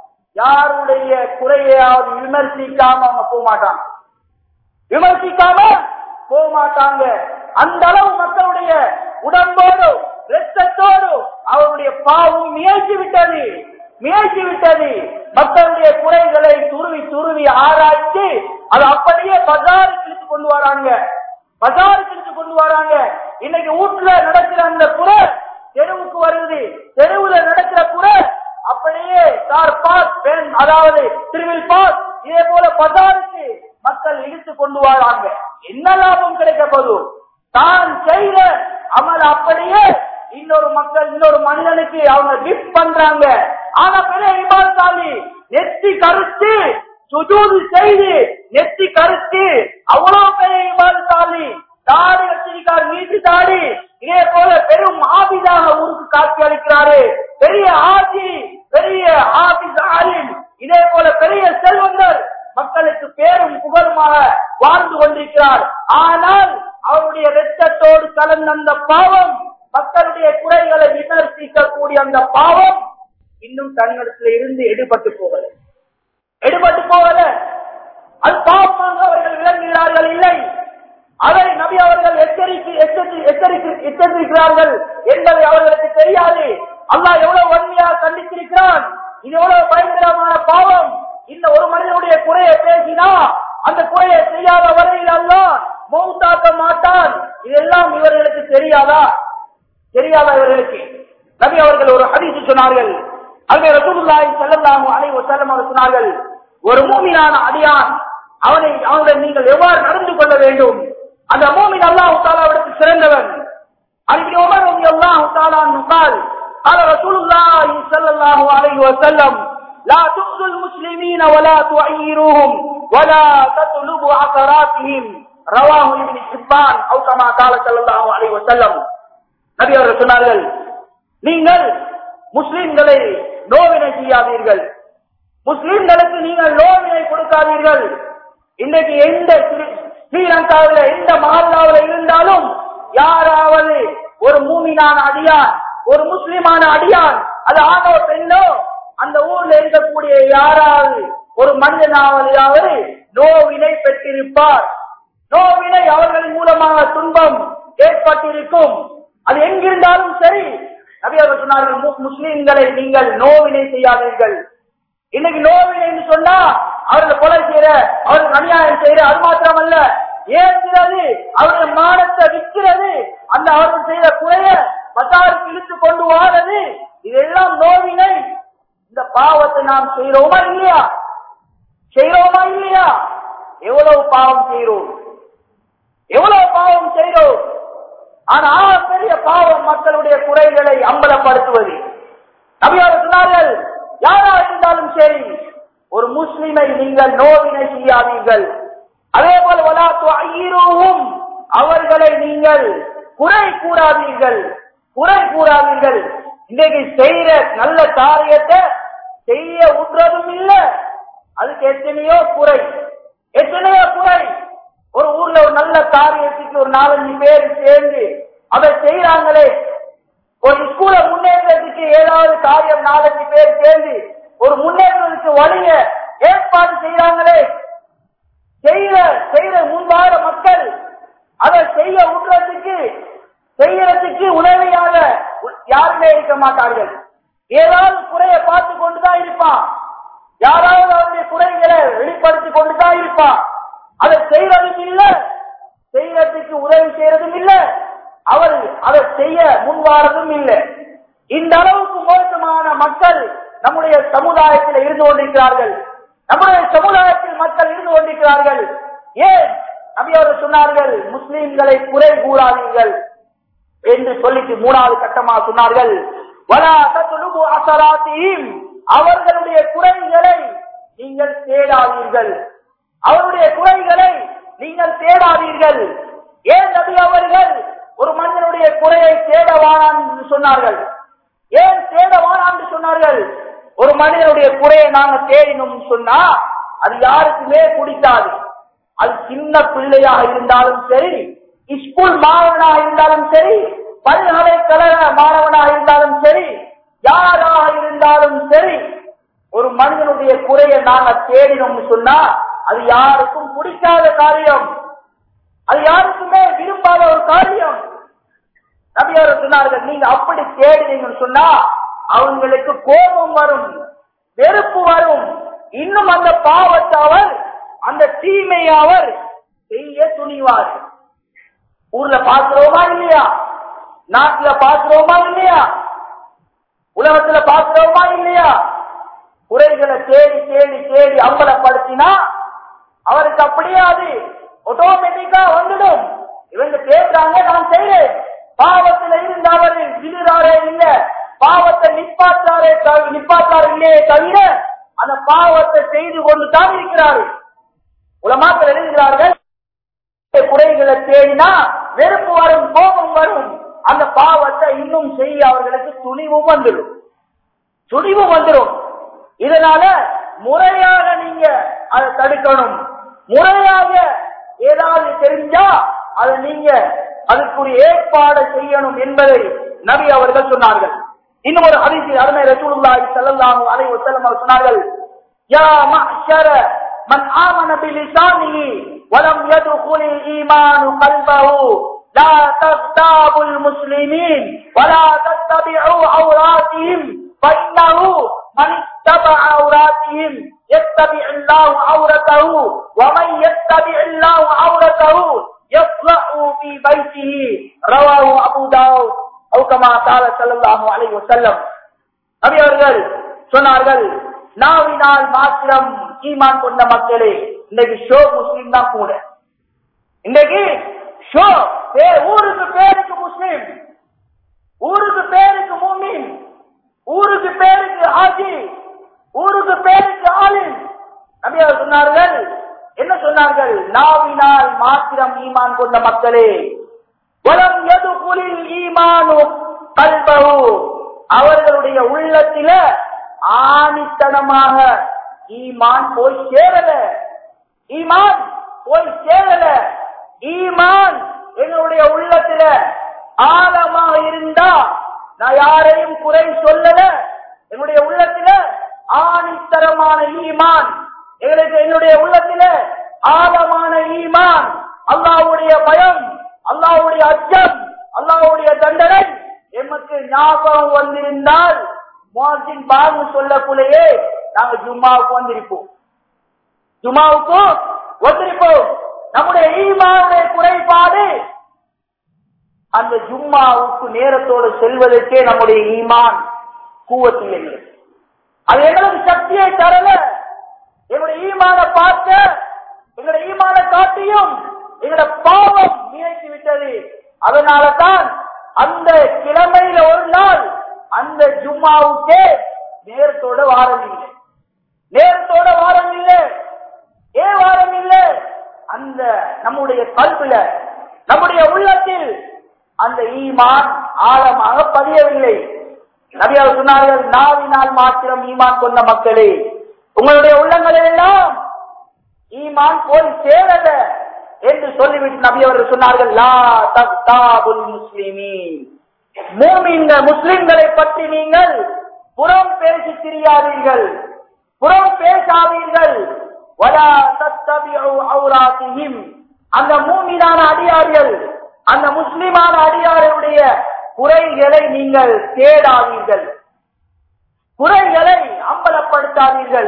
யாருடைய குறையாவது விமர்சிக்காம அவங்க போக மாட்டாங்க விமர்சிக்காம போக மாட்டாங்க அந்த அளவு மக்களுடைய உடம்போடு ரத்தத்தோடு அவருடைய பாவம் முயற்சி விட்டது முயற்சி விட்டது மக்களுடைய குறைகளை துருவி துருவி ஆராய்ச்சி அது அப்படியே பஜாருக்கு இழுத்து கொண்டு வராங்க பஜாருக்கு இழுத்து கொண்டு வராங்க இன்னைக்கு வீட்டுல நடக்கிற அந்த குறை தெருவுக்கு வருது தெருவுல நடக்கிற குறை அப்படியே கார் பாஸ் பெண் அதாவது திருவில் பாஸ் இதே போல பஜாருக்கு மக்கள் இழுத்து கொண்டு வராங்க என்ன லாபம் கிடைக்க போதும் தான் செய்த அமல் அப்படியே இன்னொரு மக்கள் இன்னொரு மனிதனுக்கு அவங்க கிஃப்ட் பண்றாங்க ஆனா பெரிய இமான்சாமி நெத்தி கருத்து சுஜூது செய்து நெத்தி கருத்து அவ்வளவு பெரிய இமான்சாமி தாடி வச்சிருக்கார் நீட்டு தாடி இதே போல பெரும் ஆபிதாக ஊருக்கு காட்சி அளிக்கிறாரு பெரிய ஆட்சி பெரிய ஆபிஸ் ஆலிம் இதே போல பெரிய செல்வந்தர் மக்களுக்கு பேரும் புகழுமாக வாழ்ந்து கொண்டிருக்கிறார் ஆனால் அவருடைய ரத்தத்தோடு கலந்த அந்த பாவம் மக்களுடைய குறைகளை விமர்சிக்கக்கூடிய அந்த பாவம் இன்னும் தன்னிடத்துல இருந்து எடுபட்டு போகல எடுபட்டு போகல அது பாவமாக அவர்கள் விளங்குகிறார்கள் இல்லை அதை நபி அவர்கள் எச்சரிக்கை எச்சரி- எச்சரிக்கை எச்சரிக்கிறார்கள் என்பதை அவர்களுக்கு தெரியாது அல்லாஹ் எவ்வளவு வன்மையாக கண்டித்திருக்கிறான் இது எவ்வளவு பயங்கரமான பாவம் இந்த ஒரு மனிதனுடைய குறையை பேசினா அந்த குறையை செய்யாத வரையில் அல்லாஹ் மௌத்தாக்க மாட்டான் இதெல்லாம் இவர்களுக்கு தெரியாதா தெரியாதா இவர்களுக்கு நபி அவர்கள் ஒரு ஹதீஸ் சொன்னார்கள் அங்கே ரசூலுல்லாஹி ஸல்லல்லாஹு அலைஹி வஸல்லம் அவர் சொன்னார்கள் ஒரு மூமினான அடியான் அவனை அவனுடன் நீங்கள் எவ்வாறு நடந்து கொள்ள வேண்டும் அந்த மூமின் அல்லாஹ் தாலாவிடத்தில் சிறந்தவன் அன்றைக்கு உமர் ரலியல்லாஹு தஆலா அன்ஹு قال قال رسول الله صلى الله عليه وسلم لا تؤذوا المسلمين ولا تعيروهم ولا تطلبوا عثراتهم رواه ابن حبان او كما قال صلى الله عليه وسلم நபி அவர்கள் சொன்னார்கள் நீங்கள் முஸ்லிம்களை நோவினை செய்யாதீர்கள் முஸ்லிம்களுக்கு நீங்கள் நோவினை கொடுக்காதீர்கள் இன்றைக்கு எந்த ஸ்ரீ- ஸ்ரீலங்காவில் எந்த மஹல்லாவில் இருந்தாலும் யாராவது ஒரு மூமினான அடியான் ஒரு முஸ்லிமான அடியான் அது ஆணோ பெண்ணோ அந்த ஊர்ல இருக்கக்கூடிய யாராவது ஒரு மனிதனாவது நோவினை பெற்றிருப்பார் நோவினை அவர்களின் மூலமாக துன்பம் ஏற்பட்டிருக்கும் அது எங்கிருந்தாலும் சரி நபி அவர்கள் சொன்னார்கள் மு- முஸ்லிம்களை நீங்கள் நோவினை செய்யாதீர்கள் இன்னைக்கு நோவினை என்று சொன்னா அவர்கள் கொலை செய்யற அவர்கள் அநியாயம் செய்யற அது மாத்திரமல்ல ஏற்கிறது அவருடைய மானத்தை விற்கிறது அந்த அவர்கள் செய்த குறைய பசாருக்கு இழுத்து கொண்டு வாரது இதெல்லாம் நோவினை இந்த பாவத்தை நாம் செய்யறோமா இல்லையா செய்யறோமா இல்லையா எவ்வளவு பாவம் செய்யறோம் எவ்வளவு பாவம் செய்தோம் ஆனா பெரிய பாவம் மக்களுடைய குறைகளை அம்பலப்படுத்துவது நபியார் சொன்னார்கள் யாரா இருந்தாலும் சரி ஒரு முஸ்லிமை நீங்கள் நோவினை செய்யாதீர்கள் அதே போல வலாத்து ஐயரோவும் அவர்களை நீங்கள் குறை கூறாதீர்கள் குறை கூறாதீர்கள் இன்றைக்கு செய்யற நல்ல காரியத்தை செய்ய விடுறதும் இல்ல அதுக்கு எத்தனையோ குறை எத்தனையோ குறை ஒரு ஊர்ல ஒரு நல்ல காரியத்துக்கு ஒரு நாலஞ்சு பேர் சேர்ந்து அதை செய்யறாங்களே ஒரு ஸ்கூலை முன்னேற்றத்துக்கு ஏதாவது காரியம் நாலஞ்சு பேர் சேர்ந்து ஒரு முன்னேற்றத்துக்கு வழிய ஏற்பாடு செய்யறாங்களே செய்யற செய்யற முன்வார மக்கள் அதை செய்ய விடுறதுக்கு செய்யறதுக்கு உதவியாக யாருமே இருக்க மாட்டார்கள் ஏதாவது குறைய பார்த்து கொண்டுதான் இருப்பான் யாராவது அவருடைய குறைகளை வெளிப்படுத்தி கொண்டுதான் இருப்பான் அதை செய்யறதும் இல்ல செய்யறதுக்கு உதவி செய்யறதும் இல்ல அவர் அதை செய்ய முன்வாரதும் இல்லை இந்த அளவுக்கு மோசமான மக்கள் நம்முடைய சமுதாயத்தில் இருந்து கொண்டிருக்கிறார்கள் நம்முடைய சமுதாயத்தில் மக்கள் இருந்து கொண்டிருக்கிறார்கள் ஏன் நபி அவர்கள் சொன்னார்கள் முஸ்லிம்களை குறை கூறாதீர்கள் என்று சொல்லிட்டு மூணாவது கட்டமா சொன்னார்கள் வலா தத்லுபு அசராத்தீம் அவர்களுடைய குறைகளை நீங்கள் தேடாதீர்கள் அவருடைய குறைகளை நீங்கள் தேடாதீர்கள் ஏன் நபி அவர்கள் ஒரு மனிதனுடைய குறையை தேடவானான் என்று சொன்னார்கள் ஏன் தேடவானான் என்று சொன்னார்கள் ஒரு மனிதனுடைய குறையை நாங்க தேடினோம் சொன்னா அது யாருக்குமே பிடிக்காது அது சின்ன பிள்ளையாக இருந்தாலும் சரி ஸ்கூல் மாணவனாக இருந்தாலும் சரி பல்கலைக்கழக மாணவனாக இருந்தாலும் சரி யாராக இருந்தாலும் சரி ஒரு மனிதனுடைய குறையை நாங்க தேடினோம்னு சொன்னா அது யாருக்கும் பிடிக்காத காரியம் அது யாருக்குமே விரும்பாத ஒரு காரியம் நபியார் சொன்னார்கள் நீங்க அப்படி தேடினீங்கன்னு சொன்னா அவங்களுக்கு கோபம் வரும் வெறுப்பு வரும் இன்னும் அந்த பாவத்தை அவர் அந்த தீமையை அவர் செய்ய துணிவார் ஊர்ல பாக்குறோமா இல்லையா நாட்டுல பாக்குறோமா இல்லையா உலகத்துல பாக்குறோமா இல்லையா குறைகளை தேடி தேடி தேடி அம்பலப்படுத்தினா அவருக்கு அப்படியே அது ஆட்டோமேட்டிக்கா வந்துடும் இவங்க பேசுறாங்க நான் செய்யறேன் பாவத்துல இருந்து அவர் விழுறாரே இல்ல பாவத்தை நிப்பாற்றாரே தவி- நிப்பாற்றாரு இல்லையே தவிர அந்த பாவத்தை செய்து கொண்டு தான் இருக்கிறாரு உலமாக்கள் எழுதுகிறார்கள் குறைகளை தேடினா வெறுப்பு வரும் கோபம் வரும் அந்த பாவத்தை இன்னும் செய்ய அவர்களுக்கு துணிவும் வந்துடும் துணிவு வந்துடும் இதனால முறையாக நீங்க அதை தடுக்கணும் முறையாக ஏதாவது தெரிஞ்சா அதை நீங்க அதுக்குரிய ஏற்பாடு செய்யணும் என்பதை நபி அவர்கள் சொன்னார்கள் இன்னும் ஒரு ஹதீஸில் அருமை ரசூலுல்லாஹி ஸல்லல்லாஹு அலைஹி வஸல்லம் அவர்கள் சொன்னார்கள் யா மஹ்ஷர மன் ஆமன பிலிசானிஹி வலம் யதுகுல் ஈமானு கல்பஹு லா தஸ்தாபுல் முஸ்லிமீன் வலா தத்தபிஉ அவ்ராத்திஹிம் فإنه من اتبع عوراتهم يتبع الله عورته ومن يتبع الله عورته يطلع في بيته رواه أبو داود أو كما قال صلى الله عليه وسلم நபி அவர்கள் சொன்னார்கள் நாவினால் மாத்திரம் ஈமான் கொண்ட மக்களே இன்னைக்கு ஷோ முஸ்லீம் தான் கூட இன்னைக்கு ஷோ பேர் ஊருக்கு பேருக்கு முஸ்லீம் ஊருக்கு பேருக்கு மூமின் ஊருக்கு பேருக்கு ஆஜி ஊருக்கு பேருக்கு ஆலிம் நபி அவர் சொன்னார்கள் என்ன சொன்னார்கள் நாவினால் மாத்திரம் ஈமான் கொண்ட மக்களே வலம் எது குளில் ஈமானும் கல்பகு அவர்களுடைய உள்ளத்தில ஆணித்தனமாக ஈமான் போய் சேரல ஈமான் போய் சேரல ஈமான் எங்களுடைய உள்ளத்தில ஆழமாக இருந்தா நான் யாரையும் குறை சொல்லல என்னுடைய உள்ளத்தில ஆணித்தரமான ஈமான் எங்களுக்கு என்னுடைய உள்ளத்தில ஆழமான ஈமான் அல்லாவுடைய பயம் அல்லாவுடைய அச்சம் அல்லாவுடைய தண்டனை எமக்கு ஞாபகம் வந்திருந்தால் மோசின் பாங்கு சொல்லக்குள்ளேயே நாங்க ஜும்மாவுக்கு வந்திருப்போம் ஜும்மாவுக்கு வந்திருப்போம் நம்முடைய ஈமானுடைய குறைபாடு அந்த ஜும்மாவுக்கு நேரத்தோடு செல்வதற்கே நம்முடைய ஈமான் கூவத்தில் இல்லை அது எங்களுக்கு சக்தியை தரல எங்களுடைய ஈமான பார்க்க எங்களுடைய ஈமான காட்டியும் எங்களுடைய பாவம் நினைத்து விட்டது அதனால தான் அந்த கிழமையில ஒரு நாள் அந்த ஜும்மாவுக்கே நேரத்தோட வாரம் இல்லை நேரத்தோட வாரம் இல்லை ஏன் வாரம் இல்லை அந்த நம்முடைய கல்வில நம்முடைய உள்ளத்தில் அந்த ஈமான் ஆழமாக பதியவில்லை நபியார் சொன்னார்கள் நாவினால் மாத்திரம் ஈமான் கொண்ட மக்களே உங்களுடைய உள்ளங்களில் எல்லாம் ஈமான் போய் சேரல என்று சொல்லிவிட்டு நபி அவர்கள் சொன்னார்கள் லா தக்தாபுல் முஸ்லிமீன் மூமின்கள் முஸ்லிம்களை பற்றி நீங்கள் புறம் பேசி திரியாதீர்கள் புறம் பேசாதீர்கள் வலா தத்தபிஉ அவுராத்திஹிம் அந்த மூமினான அடியார்கள் அந்த முஸ்லிமான அடியாருடைய குறைகளை நீங்கள் தேடாதீர்கள் குறைகளை அம்பலப்படுத்தாதீர்கள்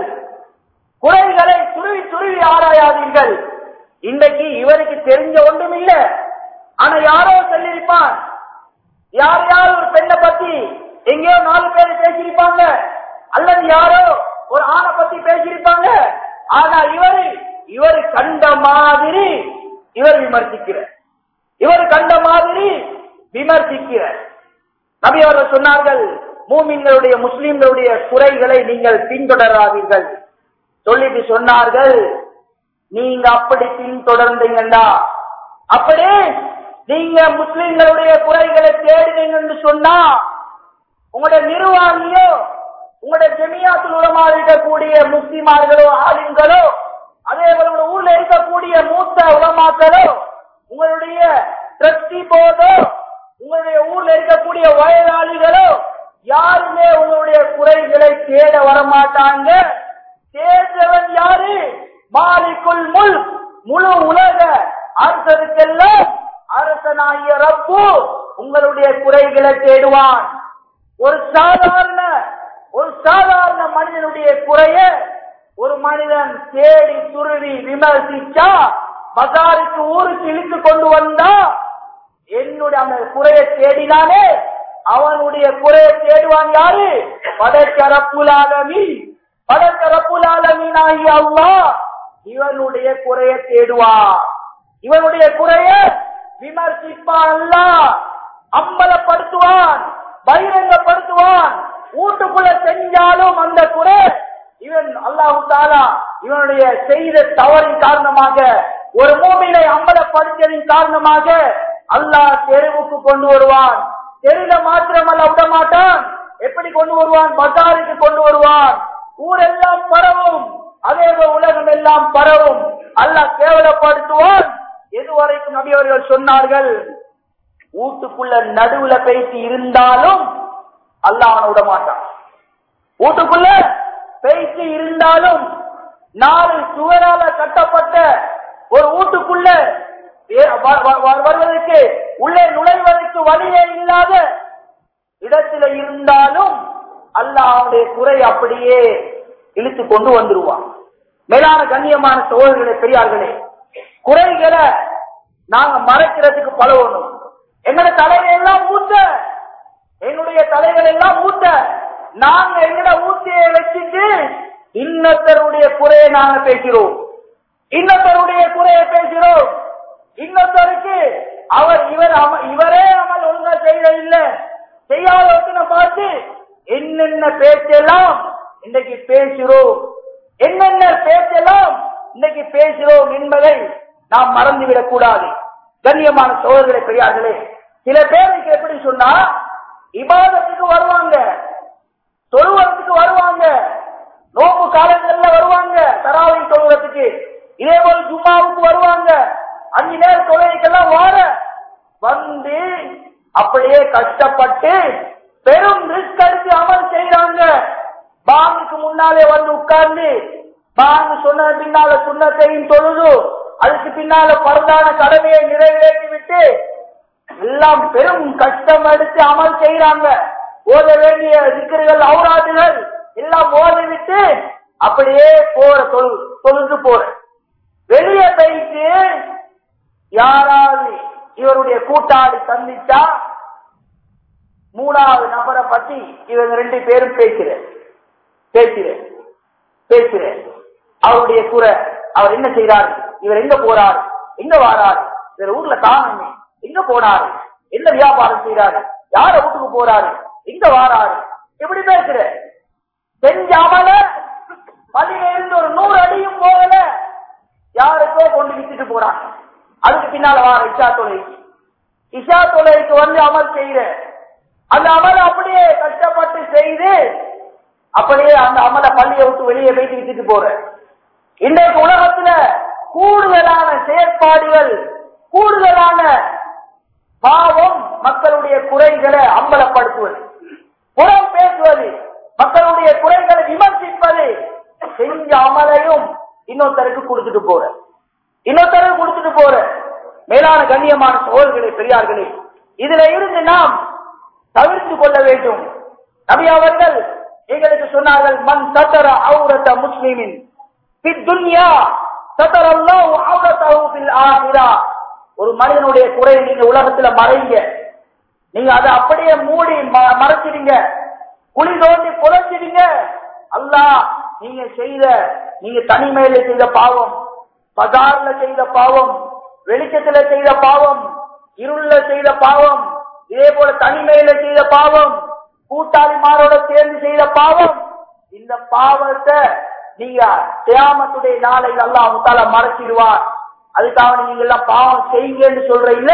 குறைகளை துருவி துருவி ஆராயாதீர்கள் இன்றைக்கு இவருக்கு தெரிஞ்ச ஒன்றும் இல்ல ஆனா யாரோ சொல்லியிருப்பான் யார் யார் ஒரு பெண்ணை பத்தி எங்கேயோ நாலு பேர் பேசியிருப்பாங்க அல்லது யாரோ ஒரு ஆணை பத்தி பேசியிருப்பாங்க ஆனா இவரு இவர் கண்ட மாதிரி இவர் விமர்சிக்கிறார் இவர் கண்ட மாதிரி விமர்சிக்கிறார் நபி அவர்கள் சொன்னார்கள் மூமின்களுடைய முஸ்லிம்களுடைய குறைகளை நீங்கள் பின்தொடராதீர்கள் சொல்லிட்டு சொன்னார்கள் நீங்க அப்படி பின்தொடர்ந்தீங்கன்னா அப்படி நீங்க முஸ்லிம்களுடைய குறைகளை தேடினீங்கன்னு சொன்னா உங்களுடைய நிர்வாகியோ உங்களுடைய ஜெமியாத்தில் உலமா இருக்கக்கூடிய முஸ்லிமார்களோ ஆளுங்களோ அதே போல உங்களுடைய ஊர்ல இருக்கக்கூடிய மூத்த உலமாக்களோ உங்களுடைய டிரஸ்டி போர்டோ உங்களுடைய ஊர்ல இருக்கக்கூடிய வயதாளிகளோ யாருமே உங்களுடைய குறைகளை தேட வரமாட்டாங்க தேர்ந்தவன் யாரு மாலிக்குள் முல் முழு உலக அரசருக்கெல்லாம் அரசனாகிய ரப்பு உங்களுடைய குறைகளை தேடுவான் ஒரு சாதாரண ஒரு சாதாரண மனிதனுடைய குறைய ஒரு மனிதன் தேடி துருவி விமர்சிச்சா பஜாருக்கு ஊருக்கு இழுத்து கொண்டு வந்தா என்னுடைய அந்த குறைய தேடினாலே அவனுடைய குறைய தேடுவான் யாரு படைக்க ரப்புலாலமி படைக்க ரப்புலாலமீன் ஆகிய அல்லா இவனுடைய குறைய தேடுவான் இவனுடைய குறைய விமர்சிப்பான் அல்ல அம்பலப்படுத்துவான் பகிரங்கப்படுத்துவான் வீட்டுக்குள்ள செஞ்சாலும் அந்த குறை இவன் அல்லாஹு தாலா இவனுடைய செய்த தவறின் காரணமாக ஒரு மூமிலை அம்பலப்படுத்தியதின் காரணமாக அல்லாஹ் தெருவுக்கு கொண்டு வருவான் தெருல மாத்திரமல்ல விட மாட்டான் எப்படி கொண்டு வருவான் பஜாருக்கு கொண்டு வருவான் ஊரெல்லாம் பரவும் அதே போல உலகம் எல்லாம் பரவும் அல்லாஹ் கேவலப்படுத்துவான் எதுவரைக்கும் நபி அவர்கள் சொன்னார்கள் வீட்டுக்குள்ள நடுவுல பேசி இருந்தாலும் அல்லாஹ் அவனை விட மாட்டான் வீட்டுக்குள்ள பேசி இருந்தாலும் நாலு சுவரால கட்டப்பட்ட ஒரு வீட்டுக்குள்ள ஏ- வ- வ- வ- வருவதற்கு உள்ளே நுழைவதற்கு வழியே இல்லாத இடத்துல இருந்தாலும் அல்லாஹ் அவனுடைய குறை அப்படியே இழுத்து கொண்டு வந்துருவான் மேலான கண்ணியமான சோழர்களே பெரியார்களே குறைகளை நாங்க மறைக்கிறதுக்கு பழகணும் எங்களுடைய தலைகள் எல்லாம் மூத்த என்னுடைய தலைகள் எல்லாம் மூத்த நாங்க எங்கட ஊத்தியை வச்சுட்டு இன்னொருத்தருடைய குறையை நாங்க பேசுறோம் இன்னொருத்தருடைய குறையை பேசுறோம் இன்னொருத்தருக்கு அவர் இவர் அம- இவரே அமல் ஒழுங்கா செய்யற இல்ல செய்யாத பார்த்து என்னென்ன பேச்செல்லாம் இன்னைக்கு பேசுறோம் என்னென்ன பேச்செல்லாம் இன்னைக்கு பேசுறோம் என்பதை நாம் மறந்துவிடக் கூடாது கண்ணியமான சோதர்களை பெரியார்களே சில பேருக்கு எப்படி சொன்னா இபாதத்துக்கு வருவாங்க தொழுவத்துக்கு வருவாங்க நோம்பு காலங்கள்ல வருவாங்க தராவை தொழுவத்துக்கு இதே போல ஜும்மாவுக்கு வருவாங்க அஞ்சு நேர தொழுகைக்கெல்லாம் வார வந்து அப்படியே கஷ்டப்பட்டு பெரும் ரிஸ்க் எடுத்து அமல் செய்யறாங்க பாங்குக்கு முன்னாலே வந்து உட்கார்ந்து பாங்கு சொன்ன பின்னால சுண்ணத்தையும் தொழுது அதுக்கு பின்னால பரதான கடமையை நிறைவேற்றி விட்டு எல்லாம் பெரும் கஷ்டம் எடுத்து அமல் செய்யறாங்க ஓத வேண்டிய திக்கர்கள் அவுராதுகள் எல்லாம் ஓதிவிட்டு அப்படியே போற தொழு தொழுது போற வெளியே போயிட்டு யாராவது இவருடைய கூட்டாளி சந்திச்சா மூணாவது நபரை பத்தி இவங்க ரெண்டு பேரும் பேசுறேன் பேசுறேன் பேசுறேன் அவருடைய குறை அவர் என்ன செய்யறாரு இவர் எங்க போறாரு எங்க வாராரு இவர் ஊர்ல காணுமே எங்க போனாரு என்ன வியாபாரம் செய்யறாரு யார வீட்டுக்கு போறாரு எங்க வாராரு எப்படி பேசுற செஞ்சாமல பதினேழு ஒரு நூறு அடியும் போகல யாருக்கோ கொண்டு வித்துட்டு போறாங்க அதுக்கு பின்னால வார இஷா தொலைக்கு இஷா தொலைக்கு வந்து அமல் செய்யற அந்த அமலை அப்படியே கஷ்டப்பட்டு செய்து அப்படியே அந்த அமலை பள்ளியை விட்டு வெளியே போயிட்டு விட்டுட்டு போற இன்றைக்கு உலகத்துல கூடுதலான செயற்பாடுகள் கூடுதலான பாவம் மக்களுடைய குறைகளை அம்பலப்படுத்துவது புறம் பேசுவது மக்களுடைய குறைகளை விமர்சிப்பது செஞ்ச அமலையும் இன்னொருத்தருக்கு கொடுத்துட்டு போற இன்னொருத்தருக்கு கொடுத்துட்டு போற மேலான கண்ணியமான சோழர்களே பெரியார்களே இதுல இருந்து நாம் தவிர்த்து கொள்ள வேண்டும் நபி அவர்கள் எங்களுக்கு சொன்னார்கள் மண் சத்தர அவுரத்த முஸ்லிமின் துன்யா சத்தர அல்லாஹ் அவுரத்தஹு ஃபில் ஆஹிரா ஒரு மனிதனுடைய குறையை நீங்க உலகத்துல மறைங்க நீங்க அதை அப்படியே மூடி ம- மறைச்சிடுங்க குழி தோண்டி புதைச்சிடுங்க அல்லாஹ் நீங்க செய்த நீங்க தனிமையில செய்த பாவம் பஜார்ல செய்த பாவம் வெளிச்சத்துல செய்த பாவம் இருள்ல செய்த பாவம் இதே போல தனிமையில செய்த பாவம் கூட்டாளிமாரோட சேர்ந்து செய்த பாவம் இந்த பாவத்தை நீங்க தியாமத்துடைய நாளையில் அல்லாஹ் முத்தால மறைச்சிடுவார் அதுக்காக நீங்க எல்லாம் பாவம் செய்யுங்கன்னு சொல்ற இல்ல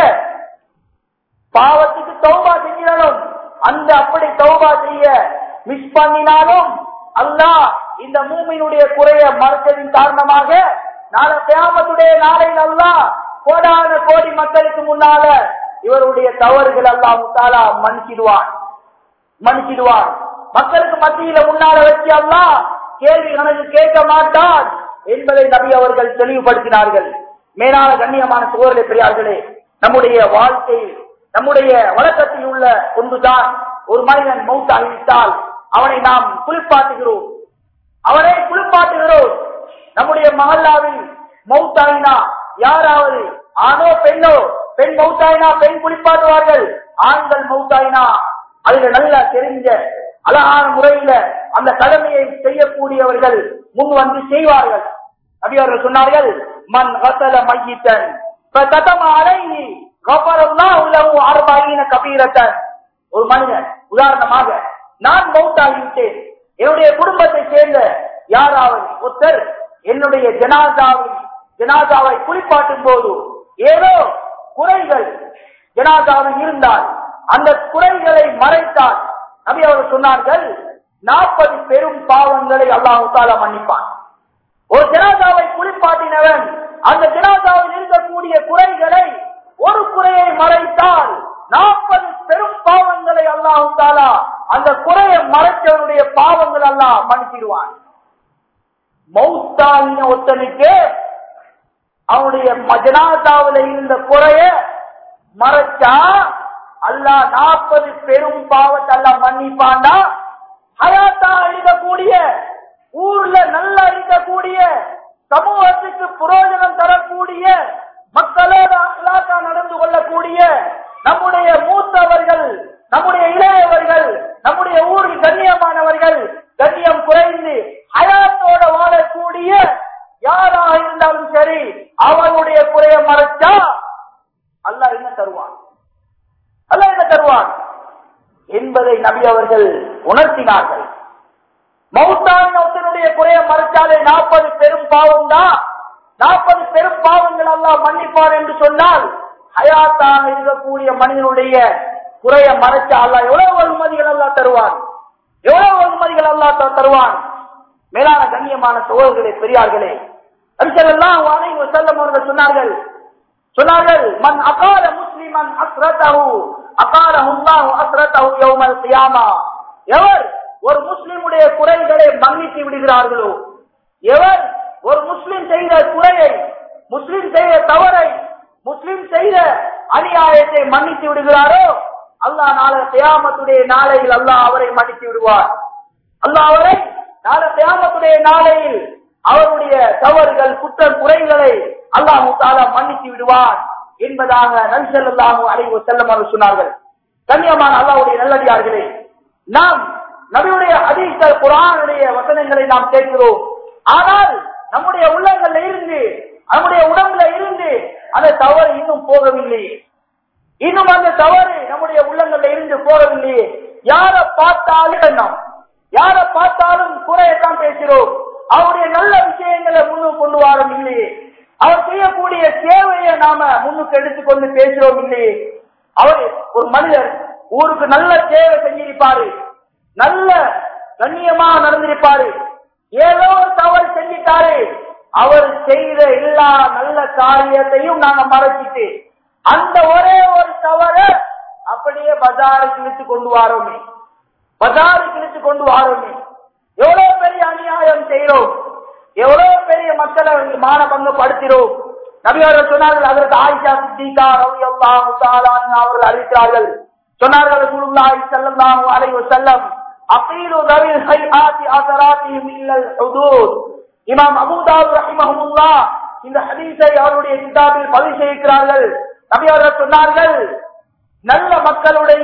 பாவத்துக்கு தௌபா செஞ்சிடணும் அந்த அப்படி தௌபா செய்ய மிஸ் பண்ணினாலும் அல்லாஹ் இந்த மூமியினுடைய குறைய மறைச்சதின் காரணமாக நாளை தியாமத்துடைய நாளையில் அல்லாஹ் கோடான கோடி மக்களுக்கு முன்னால இவருடைய தவறுகள் அல்லாஹ் முத்தாலா மன்னிச்சிடுவான் மன்னிச்சிடுவான் மக்களுக்கு மத்தியில முன்னால வச்சு அல்லாஹ் கேள்வி கணக்கு கேட்க மாட்டான் என்பதை நபி அவர்கள் தெளிவுபடுத்தினார்கள் மேலான கண்ணியமான சோழர்களே பெரியார்களே நம்முடைய வாழ்க்கையில் நம்முடைய வழக்கத்தில் உள்ள ஒன்றுதான் ஒரு மனிதன் மௌத்தாகிவிட்டால் அவனை நாம் குளிப்பாட்டுகிறோம் அவனை குளிப்பாட்டுகிறோம் நம்முடைய மகல்லாவில் மௌத்தாயினா யாராவது ஆணோ பெண்ணோ பெண் மௌத்தாயினா பெண் குளிப்பாட்டுவார்கள் ஆண்கள் மௌத்தாயினா அதுல நல்லா தெரிஞ்ச அழகான முறையில அந்த கடமையை செய்யக்கூடியவர்கள் முன் வந்து செய்வார்கள் நபி அவர்கள் சொன்னார்கள் மன் கசல மையித்தன் فكتم عليه غفر الله له أربعين كبيرة ஒரு மனிதன் உதாரணமாக நான் மௌத்தாகிவிட்டேன் என்னுடைய குடும்பத்தை சேர்ந்த யாராவது ஒருத்தர் என்னுடைய ஜனாதாவை ஜனாதாவை குளிப்பாட்டும் போது ஏதோ குறைகள் ஜனாதாவில் இருந்தால் அந்த குறைகளை மறைத்தால் நபி அவர் சொன்னார்கள் நாற்பது பெரும் பாவங்களை அல்லாஹு தாலா மன்னிப்பான் ஒரு ஜனாதாவை குளிப்பாட்டினவன் அந்த ஜனாதாவில் இருக்கக்கூடிய குறைகளை ஒரு குறையை மறைத்தால் நாற்பது பெரும் பாவங்களை அல்லாஹு தாலா அந்த குறையை மறைச்சவனுடைய பாவங்கள் அல்லாஹ் மன்னிச்சிடுவான் மௌத்தாயின ஒருத்தனுக்கு அவனுடைய ஜனாதாவில் இருந்த குறைய மறைச்சா அல்லாஹ் நாற்பது பெரும் பாவத்தை அல்லாஹ் மன்னிப்பாண்டா ஹயாத்தா அழிக்கக்கூடிய ஊர்ல நல்லா இருக்கக்கூடிய சமூகத்துக்கு புரோஜனம் தரக்கூடிய மக்களோட அகலாக்கா நடந்து கொள்ளக்கூடிய நம்முடைய மூத்தவர்கள் நம்முடைய இளையவர்கள் நம்முடைய ஊரில் கண்ணியமானவர்கள் யாராக இருந்தாலும் சரி அவனுடைய குறைய மறைச்சா அல்லாஹ் என்ன தருவான் அல்லாஹ் என்ன தருவான் என்பதை நபி அவர்கள் உணர்த்தினார்கள் மௌத்தான ஒருத்தனுடைய குறைய மறைச்சாலே நாற்பது பெரும் பாவம் தான் நாற்பது பெரும் பாவங்கள் அல்லாஹ் மன்னிப்பார் என்று சொன்னால் ஹயாத்தாக இருக்கக்கூடிய மனிதனுடைய குறைய மறைச்சா அல்லாஹ் எவ்வளவு வெகுமதிகள் அல்லாஹ் தருவான் எவ்வளவு வெகுமதிகள் அல்லாஹ் த- தருவான் மேலான கண்ணியமான சோழர்களே பெரியார்களே அரிசல்லாம் அனைவ செல்லம் அவர்கள் சொன்னார்கள் சொன்னார்கள் மன் அகார முஸ்லிமன் அஸ்ரதஹு அகாரஹுல்லாஹு அஸ்ரதஹு யௌமல் கியாமா எவர் ஒரு முஸ்லிமுடைய குறைகளை மன்னித்து விடுகிறார்களோ எவர் ஒரு முஸ்லிம் செய்த குறையை முஸ்லிம் செய்த தவறை முஸ்லிம் செய்த அநியாயத்தை மன்னித்து விடுகிறாரோ அல்லாஹ் நாளை கியாமத்துடைய நாளையில் அல்லாஹ் அவரை மன்னித்து விடுவார் அல்லாஹ் அவரை நாளை கியாமத்துடைய நாளையில் அவருடைய தவறுகள் குற்றம் குறைகளை அல்லாஹு தாலா மன்னித்து விடுவான் என்பதாக நபிசல்லாஹு அலைஹி வஸல்லம் அவர்கள் சொன்னார்கள் கண்ணியமான அல்லாஹ்வுடைய நல்லடியார்களே நாம் நபியுடைய ஹதீஸ் குர்ஆனுடைய வசனங்களை நாம் கேட்கிறோம் ஆனால் நம்முடைய உள்ளங்கள்ல இருந்து நம்முடைய உடம்புல இருந்து அந்த தவறு இன்னும் போகவில்லை இன்னும் அந்த தவறு நம்முடைய உள்ளங்கள்ல இருந்து போகவில்லையே யார பார்த்தாலும் நாம் யார பார்த்தாலும் குறையத்தான் பேசுகிறோம் அவருடைய நல்ல விஷயங்களை முன்னுக்கு கொண்டு வரோம் இல்லையே அவர் செய்யக்கூடிய சேவையை நாம முன்னுக்கு எடுத்துக்கொண்டு பேசுறோம் இல்லையே அவர் ஒரு மனிதர் ஊருக்கு நல்ல சேவை செஞ்சிருப்பாரு நல்ல கண்ணியமா நடந்திருப்பாரு ஏதோ ஒரு தவறு செஞ்சிட்டாரு அவர் செய்த எல்லா நல்ல காரியத்தையும் நாங்க மறைச்சிட்டு அந்த ஒரே ஒரு தவறு அப்படியே பஜாருக்கு இழுத்து கொண்டு வாரோமே பஜாருக்கு இழுத்து கொண்டு வாரோமே எவ்வளவு பெரிய அநியாயம் செய்யறோம் எவ்வளவு பெரிய மக்களை மானபங்கப்படுத்தினோம் நபியார்கள் சொன்னார்கள் அதற்கு ஆயிஷா சித்திகா ரவி அல்லாஹு அவர்கள் அறிவிக்கிறார்கள் சொன்னார்கள் ரசூலுல்லாஹி ஸல்லல்லாஹு அலைஹி வஸல்லம் அகீலு தவில் ஹைஆத்தி அஸராத்திஹிம் இல்லல் ஹுதூத் இமாம் அபூ தாவூத் ரஹிமஹுல்லாஹ் இந்த ஹதீஸை அவருடைய கிதாபில் பதிவு செய்கிறார்கள் நபி அவர்கள் சொன்னார்கள் நல்ல மக்களுடைய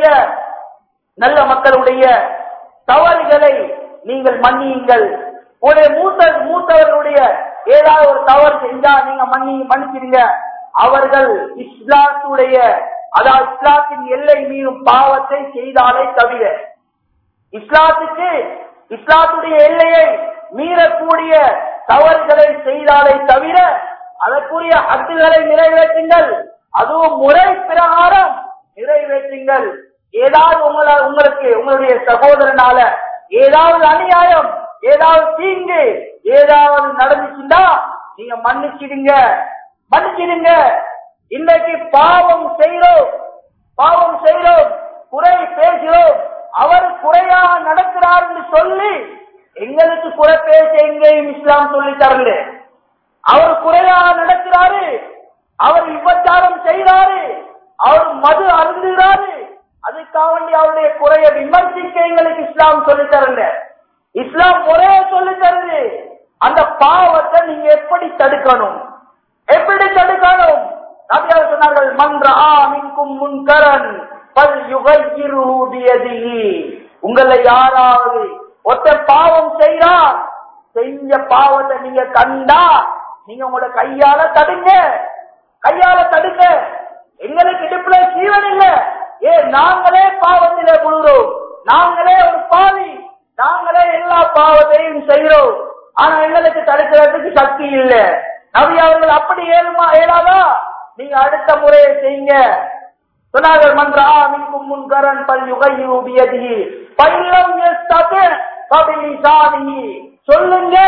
நல்ல மக்களுடைய தவறுகளை நீங்கள் மன்னியுங்கள் ஒரு மூத்த மூத்தவர்களுடைய ஏதாவது ஒரு தவறு செஞ்சா நீங்க மன்னி மன்னிச்சிருங்க அவர்கள் இஸ்லாத்துடைய அதாவது இஸ்லாத்தின் எல்லை மீறும் பாவத்தை செய்தாலே தவிர இஸ்லாத்துக்கு இஸ்லாத்துடைய எல்லையை மீறக்கூடிய தவறுகளை செய்தாலே தவிர அதற்குரிய அத்துகளை நிறைவேற்றுங்கள் அதுவும் முறை பிரகாரம் நிறைவேற்றுங்கள் ஏதாவது உங்களை உங்களுக்கு உங்களுடைய சகோதரனால ஏதாவது அநியாயம் ஏதாவது தீங்கு ஏதாவது நடந்துச்சுண்டா நீங்க மன்னிச்சிடுங்க மன்னிச்சிடுங்க இன்னைக்கு பாவம் செய்கிறோம் பாவம் செய்கிறோம் குறை பேசுகிறோம் அவர் குறையா நடக்கிறார் என்று சொல்லி எங்களுக்கு குறை பேச எங்கேயும் இஸ்லாம் சொல்லி தரல அவர் குறையா நடக்கிறாரு அவர் விபச்சாரம் செய்கிறாரு அவர் மது அருந்துகிறாரு அதுக்காக வேண்டி அவருடைய குறைய விமர்சிக்க எங்களுக்கு இஸ்லாம் சொல்லி தரல இஸ்லாம் முறைய சொல்லி தருது அந்த பாவத்தை நீங்க எப்படி தடுக்கணும் எப்படி தடுக்கணும் நபியார் சொன்னார்கள் மன்ற ஆமின்கும் முன்கரன் பல் யுகையிரு பியதிஹி உங்களை யாராவது ஒத்த பாவம் செய்யறார் செஞ்ச பாவத்தை நீங்க கண்டா நீங்க உங்களோட கையால தடுங்க கையால தடுங்க எங்களுக்கு இடுப்புல ஜீவன் இல்ல ஏ நாங்களே பாவத்திலே புழுகிறோம் நாங்களே ஒரு பாவி நாங்களே எல்லா பாவத்தையும் செய்கிறோம் ஆனா எங்களுக்கு தடுக்கிறதுக்கு சக்தி இல்ல நபி அவர்கள் அப்படி ஏழுமா ஏழாதா நீங்க அடுத்த முறையை செய்யுங்க சொன்னார்கள் மன்ற ஆமிக்கும் முன்கரன் பல் யுகையு பியதிஹி பல்லம் யஸ்ததி ஃபபிலிசானிஹி சொல்லுங்க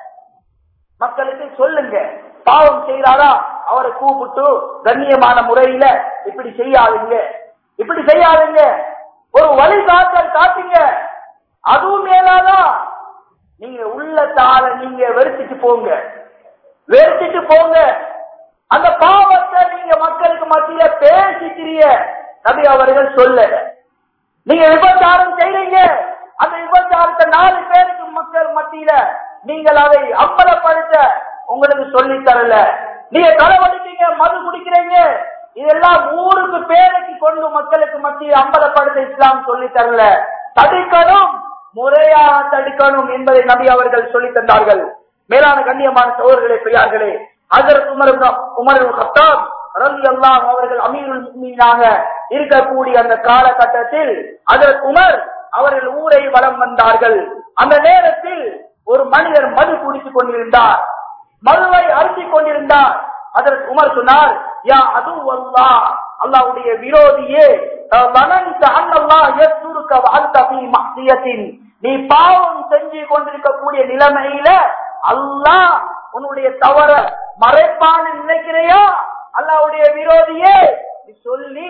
மக்களுக்கு சொல்லுங்க பாவம் செய்யறாரா அவரை கூப்பிட்டு கண்ணியமான முறையில இப்படி செய்யாதீங்க இப்படி செய்யாதீங்க ஒரு வழிகாட்டல் காட்டுங்க அதுவும் மேலாதா நீங்க உள்ளத்தால நீங்க வெறுத்துட்டு போங்க வெறுத்துட்டு போங்க அந்த பாவத்தை நீங்க மக்களுக்கு மத்தியில பேசிக்கிறீங்க நபி அவர்கள் சொல்ல நீங்க விபச்சாரம் செய்றீங்க அந்த விபச்சாரத்தை நாலு பேருக்கு மக்கள் மத்தியில நீங்கள் அதை அம்பலப்படுத்த உங்களுக்கு சொல்லி தரல நீங்க களவடிக்கீங்க மது குடிக்கிறீங்க இதெல்லாம் ஊருக்கு பேருக்கு கொண்டு மக்களுக்கு மத்தியில் அம்பலப்படுத்த இஸ்லாம் சொல்லி தரல தடுக்கணும் முறையாக தடுக்கணும் என்பதை நபி அவர்கள் சொல்லி தந்தார்கள் மேலான கண்ணியமான சோழர்களே பெரியார்களே அதற்கு உமர் உமர் கத்தாப் ரவி அல்லாஹ் அவர்கள் அமீருல் முக்மீனாக இருக்கக்கூடிய அந்த காலகட்டத்தில் அதற்கு உமர் அவர்கள் ஊரை வலம் வந்தார்கள் அந்த நேரத்தில் ஒரு மனிதர் மது குடித்துக் கொண்டிருந்தார் மதுவை அருந்திக் கொண்டிருந்தார் அதற்கு உமர் சொன்னார் யா அது அல்லா அல்லாவுடைய விரோதியே வனந்த அன்னல்லாஹ் யஸ்துருக்க வாழ்த்த ஃபீ மஹ்சியத்தின் நீ பாவம் செஞ்சு கொண்டிருக்கக்கூடிய நிலைமையில அல்லாஹ் உன்னுடைய தவற மறைப்பான்னு நினைக்கிறையா அல்லாவுடைய விரோதியே நீ சொல்லி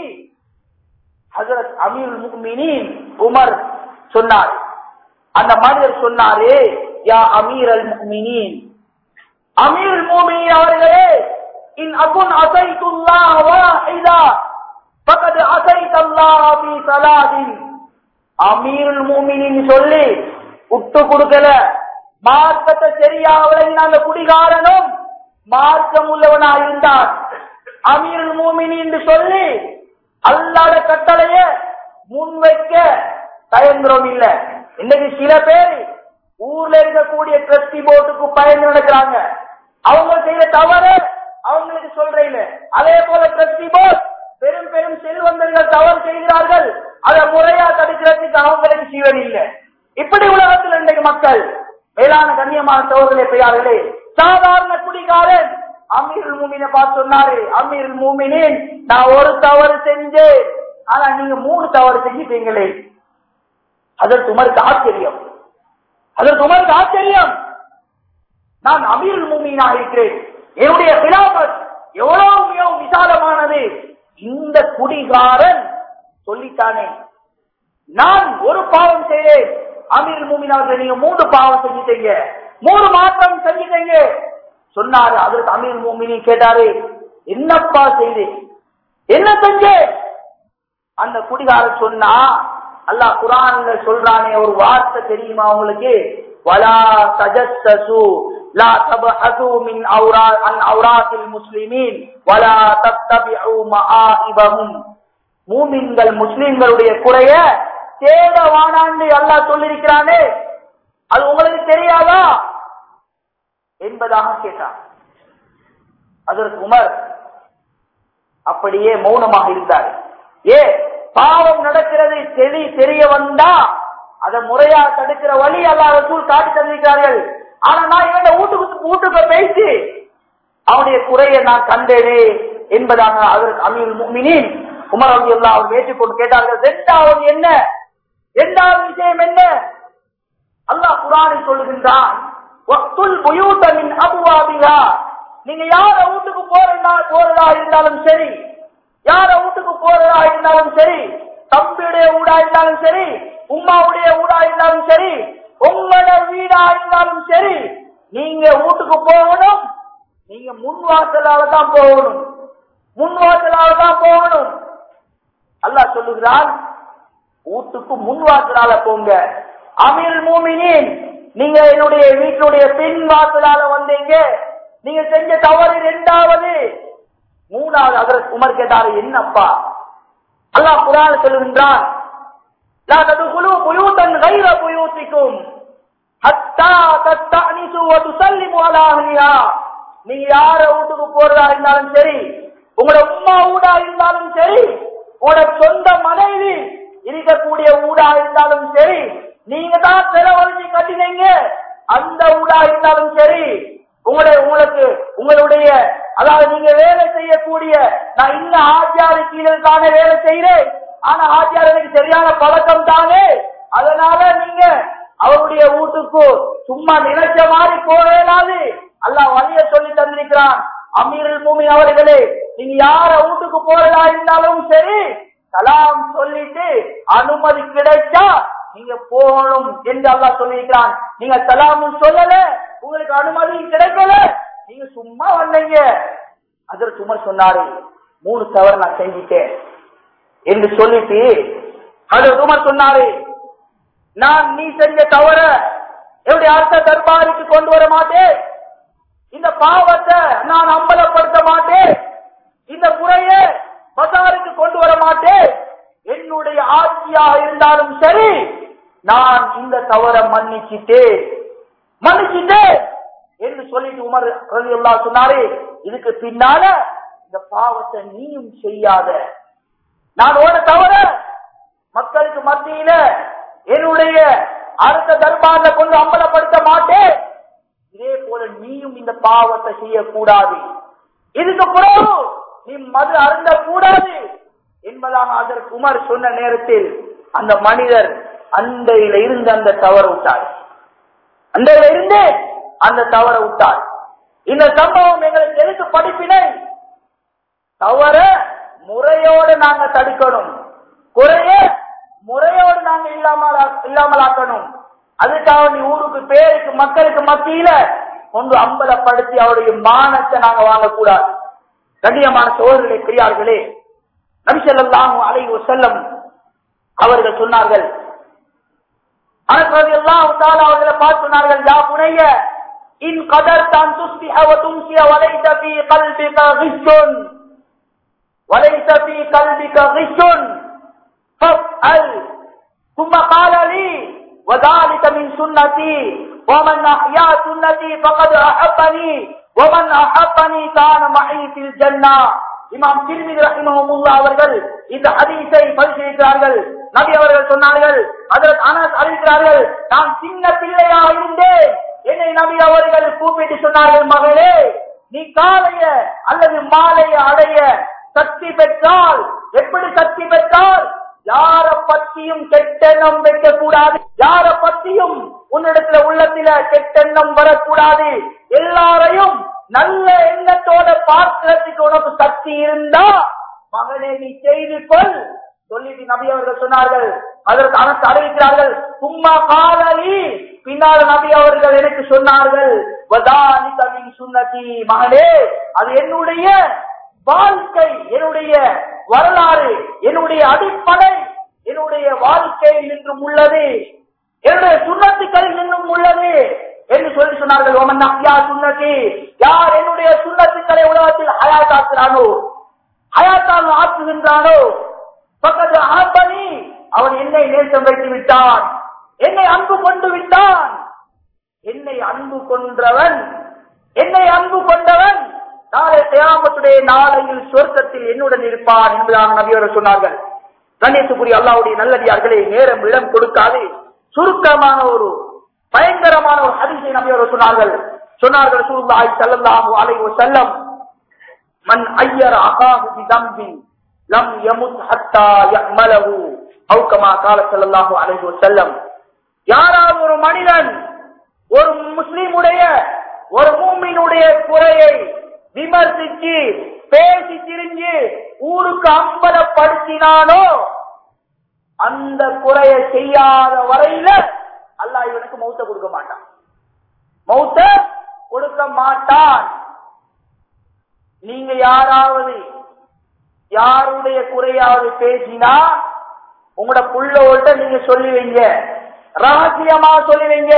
ஹசரத் அமீர் முக்மினின் உமர் சொன்னார் அந்த மனிதர் சொன்னாரே யா அமீர் அல் முக்மினின் அமீர் மூமின் அவர்களே இன் அகுன் அசைத்துல்லாஹ் வாஹிதா பக்கத்து அசைத்தல்லாஹ் பி சலாதின் அமீருல் மூமினின் சொல்லி விட்டு கொடுக்கல மார்க்கத்தை சரியா விளங்கின அந்த குடிகாரனும் மார்க்கம் உள்ளவனா இருந்தான் அமீருல் மூமினி என்று சொல்லி அல்லாத கட்டளைய முன்வைக்க தயங்குறோம் இல்ல இன்னைக்கு சில பேர் ஊர்ல இருக்கக்கூடிய ட்ரஸ்டி போர்டுக்கு பயந்து நடக்கிறாங்க அவங்க செய்யற தவறு அவங்களுக்கு சொல்றீங்க அதே போல ட்ரஸ்டி போர்ட் பெரும் பெரும் செல்வந்தர்கள் தவறு செய்கிறார்கள் அதை முறையா தடுக்கிறதுக்கு அவங்களுக்கு சீவன் இல்லை இப்படி உலகத்தில் இன்றைக்கு மக்கள் மேலான கண்ணியமான சோழர்களே பெரியார்களே சாதாரண குடிகாரன் அமீர் மூமினை பார்த்து சொன்னாரு அமீர் மூமினின் நான் ஒரு தவறு செஞ்சேன் ஆனா நீங்க மூணு தவறு செஞ்சிட்டீங்களே அதற்கு உமருக்கு ஆச்சரியம் அதற்கு உமருக்கு ஆச்சரியம் நான் அமீர் மூமினாக இருக்கிறேன் என்னுடைய பிலாபத் எவ்வளவு மிகவும் விசாலமானது இந்த குடிகாரன் சொல்லித்தானே நான் ஒரு பாவம் செய்தேன் அமீர் மூமினாக நீங்க மூணு பாவம் செஞ்சிட்டீங்க மூணு மாற்றம் செஞ்சிட்டீங்க சொன்னாரு அதற்கு அமீர் மூமினி கேட்டாரு என்னப்பா செய்தேன் என்ன செஞ்சேன் அந்த குடிகாரன் சொன்னா அல்லாஹ் குரான்ல சொல்றானே ஒரு வார்த்தை தெரியுமா உங்களுக்கு வலா தஜஸ்ஸசு லா தபஹது மின் அவுரா அன் அவுராத்தில் முஸ்லிமீன் வலா தத்தபிஉ மஆஇபஹும் மூமின்கள் முஸ்லிம்களுடைய குறைய தேட வானாண்டு அல்லாஹ் சொல்லியிருக்கிறானே அது உங்களுக்கு தெரியாதா என்பதாக கேட்டான் அதற்கு உமர் அப்படியே மௌனமாக இருந்தார் ஏ பாவம் நடக்கிறது தெளி தெரிய வந்தா அதை முறையா தடுக்கிற வழி அல்லாத சூழ் காட்டி தந்திருக்கிறார்கள் ஆனா நான் இவன் வீட்டுக்கு வீட்டுக்கு பேசி அவனுடைய குறையை நான் கண்டேனே என்பதாக அதற்கு அமீர் முக்மினின் உமர் அலி அல்லா அவர் ஏற்றுக்கொண்டு கேட்டார்கள் ரெண்டாவது என்ன இரண்டாவது விஷயம் என்ன அல்லாஹ் குரானில் சொல்லுகின்றான் வக்துல் புயூத மின் அபுவாபிஹா நீங்க யார வீட்டுக்கு போறதா போறதா இருந்தாலும் சரி யார வீட்டுக்கு போறதா இருந்தாலும் சரி தம்பியுடைய ஊடா இருந்தாலும் சரி உம்மாவுடைய ஊடா இருந்தாலும் சரி உங்களோட வீடா இருந்தாலும் சரி நீங்க வீட்டுக்கு போகணும் நீங்க முன் வாசலால தான் போகணும் முன் வாசலால தான் போகணும் அல்லாஹ் சொல்லுகிறான் வீட்டுக்கு முன் வாசலால போங்க அமீர் மூமினின் நீங்க என்னுடைய வீட்டுடைய பின் வாசலால வந்தீங்க நீங்க செஞ்ச தவறு இரண்டாவது மூணாவது அதற்கு உமர் கேட்டாரு என்னப்பா அல்லாஹ் குரான் சொல்லுகின்றான் லா ததுகுலு புயூதன் கைர புயூத்திக்கும் ஹத்தா தஸ்தஅனிசு வ துஸல்லிமு அலா அஹ்லிஹா நீங்க யார வீட்டுக்கு போறதா இருந்தாலும் சரி உங்களோட உம்மா ஊடா இருந்தாலும் சரி உங்களோட சொந்த மனைவி இருக்கக்கூடிய ஊடா இருந்தாலும் சரி நீங்க தான் செலவழிச்சு கட்டினீங்க அந்த ஊடா இருந்தாலும் சரி உங்களுடைய உங்களுக்கு உங்களுடைய அதாவது நீங்க வேலை செய்யக்கூடிய நான் இன்ன ஆச்சியாரு கீழே தானே வேலை செய்யறேன் ஆனா ஆச்சியார் எனக்கு சரியான பழக்கம் தானே அதனால நீங்க அவருடைய வீட்டுக்கு சும்மா நினைச்ச மாதிரி போவேனாது அல்லாஹ் வழிய சொல்லி தந்திருக்கிறான் அமீருல் மூமி அவர்களே நீங்க யார வீட்டுக்கு போறதா இருந்தாலும் சரி சலாம் சொல்லிட்டு அனுமதி கிடைச்சா நீங்க போகணும் என்று அல்லாஹ் சொல்லியிருக்கிறான் நீங்க சலாமும் சொல்லல உங்களுக்கு அனுமதி கிடைக்கல நீங்க சும்மா வந்தீங்க அதற்கு சுமர் சொன்னாரு மூணு தவறு நான் செஞ்சிட்டேன் என்று சொல்லிட்டு அது உமர் சொன்னாரு நான் நீ செஞ்ச தவற எப்படி அடுத்த தர்பாருக்கு கொண்டு வர மாட்டேன் இந்த பாவத்தை நான் அம்பலப்படுத்த மாட்டேன் இந்த முறையை பசாருக்கு கொண்டு வர மாட்டேன் என்னுடைய ஆட்சியாக இருந்தாலும் சரி நான் இந்த தவற மன்னிச்சிட்டேன் மன்னிச்சிட்டேன் என்று சொல்லிட்டு உமர் ரலியல்லாஹு சொன்னாரு இதுக்கு பின்னால இந்த பாவத்தை நீயும் செய்யாத நான் ஓட தவிர மக்களுக்கு மத்தியில என்னுடைய அடுத்த தர்பார்ல கொண்டு அம்பலப்படுத்த மாட்டேன் இதே போல நீயும் இந்த பாவத்தை செய்யக்கூடாது இதுக்கு பிறகு நீ மது அருந்த கூடாது என்பதாக அதற்கு உமர் சொன்ன நேரத்தில் அந்த மனிதர் அண்டையில இருந்து அந்த தவற விட்டார் அண்டையில இருந்து அந்த தவற விட்டார் இந்த சம்பவம் எங்களுக்கு எதுக்கு படிப்பினை தவற முறையோடு நாங்க தடுக்கணும் குறைய முறையோடு நாங்க இல்லாமல் இல்லாமலாக்கணும் அதுக்காக நீ ஊருக்கு பேருக்கு மக்களுக்கு மத்தியில கொண்டு அம்பலப்படுத்தி அவருடைய மானத்தை நாங்க வாங்கக்கூடாது கண்ணியமான சோழர்களே பெரியார்களே நபிசல்லாம் அலை செல்லம் அவர்கள் சொன்னார்கள் எல்லாம் அவர்களை பார்த்து சொன்னார்கள் யா புனைய இன் கதர் தான் துஸ்தி அவ தும்சிய வலைத்த பி கல்பிக கிஷுன் வலைத்த பி கல்பிக கிஷுன் فافعل ثم قال لي وذلك من سنتي ومن أحيا سنتي فقد أحبني ومن أحبني كان معي في الجنة இமாம் திருமிதி ரஹிமஹமுல்லா அவர்கள் இந்த ஹதீஸை பரிசீலிக்கிறார்கள் நபி அவர்கள் சொன்னார்கள் அதற்கு அனஸ் அறிவிக்கிறார்கள் நான் சின்ன பிள்ளையா இருந்தேன் என்னை நபி அவர்கள் கூப்பிட்டு சொன்னார்கள் மகளே நீ காலைய அல்லது மாலைய அடைய சக்தி பெற்றால் எப்படி சக்தி பெற்றால் யார பத்தியும் கெட்டெண்ணம் வைக்க கூடாது யார பத்தியும் உன்னிடத்துல உள்ளத்தில கெட்டெண்ணம் வரக்கூடாது எல்லாரையும் நல்ல எண்ணத்தோட பார்க்கிறதுக்கு உனக்கு சக்தி இருந்தா மகனே நீ செய்து கொள் சொல்லிட்டு நபி அவர்கள் சொன்னார்கள் அதற்கு அரசு அறிவிக்கிறார்கள் சும்மா காலலி பின்னால் நபி அவர்கள் எனக்கு சொன்னார்கள் சுண்ணத்தி மகனே அது என்னுடைய வாழ்க்கை என்னுடைய வரலாறு என்னுடைய அடிப்படை என்னுடைய வாழ்க்கையில் நின்றும் உள்ளது என்னுடைய சுண்ணத்துக்களில் நின்றும் உள்ளது என்று சொல்லி சொன்னார்கள் ஓமன் அப்யா சுண்ணத்தி யார் என்னுடைய சுண்ணத்துக்களை உலகத்தில் ஹயாத்தாக்குறானோ ஹயாத்தால் ஆக்குகின்றானோ பக்கத்து ஆப்பனி அவன் என்னை நேசம் வைத்து விட்டான் என்னை அன்பு கொண்டு விட்டான் என்னை அன்பு கொன்றவன் என்னை அன்பு கொண்டவன் நாளை தியாமத்துடைய நாளையில் சொர்க்கத்தில் என்னுடன் இருப்பான் என்பதாக நபியவர் சொன்னார்கள் கணேசுக்குரிய அல்லாவுடைய நல்லடியார்களே நேரம் இடம் கொடுக்காது சுருக்கமான ஒரு பயங்கரமான ஒரு ஹதீஸை நபியவர் சொன்னார்கள் சொன்னார்கள் சூழ்நாய் செல்லல்லாஹு அலைவோ செல்லம் மன் ஐயர் அகாஹு பிதம்பின் லம் யமுத் ஹத்தா யமலஹு அவுகமா கால செல்லல்லாஹு அலைவோ செல்லம் யாராவது ஒரு மனிதன் ஒரு முஸ்லிமுடைய ஒரு மூமினுடைய குறையை விமர்சிச்சு பேசி திரிஞ்சு ஊருக்கு அம்பலப்படுத்தினானோ அந்த குறைய செய்யாத வரையில அல்லாஹ் இவனுக்கு மௌத்த கொடுக்க மாட்டான் மௌத்த கொடுக்க மாட்டான் நீங்க யாராவது யாருடைய குறையாவது பேசினா உங்களோட புள்ளோட்ட நீங்க சொல்லி வைங்க ரகசியமா சொல்லி வைங்க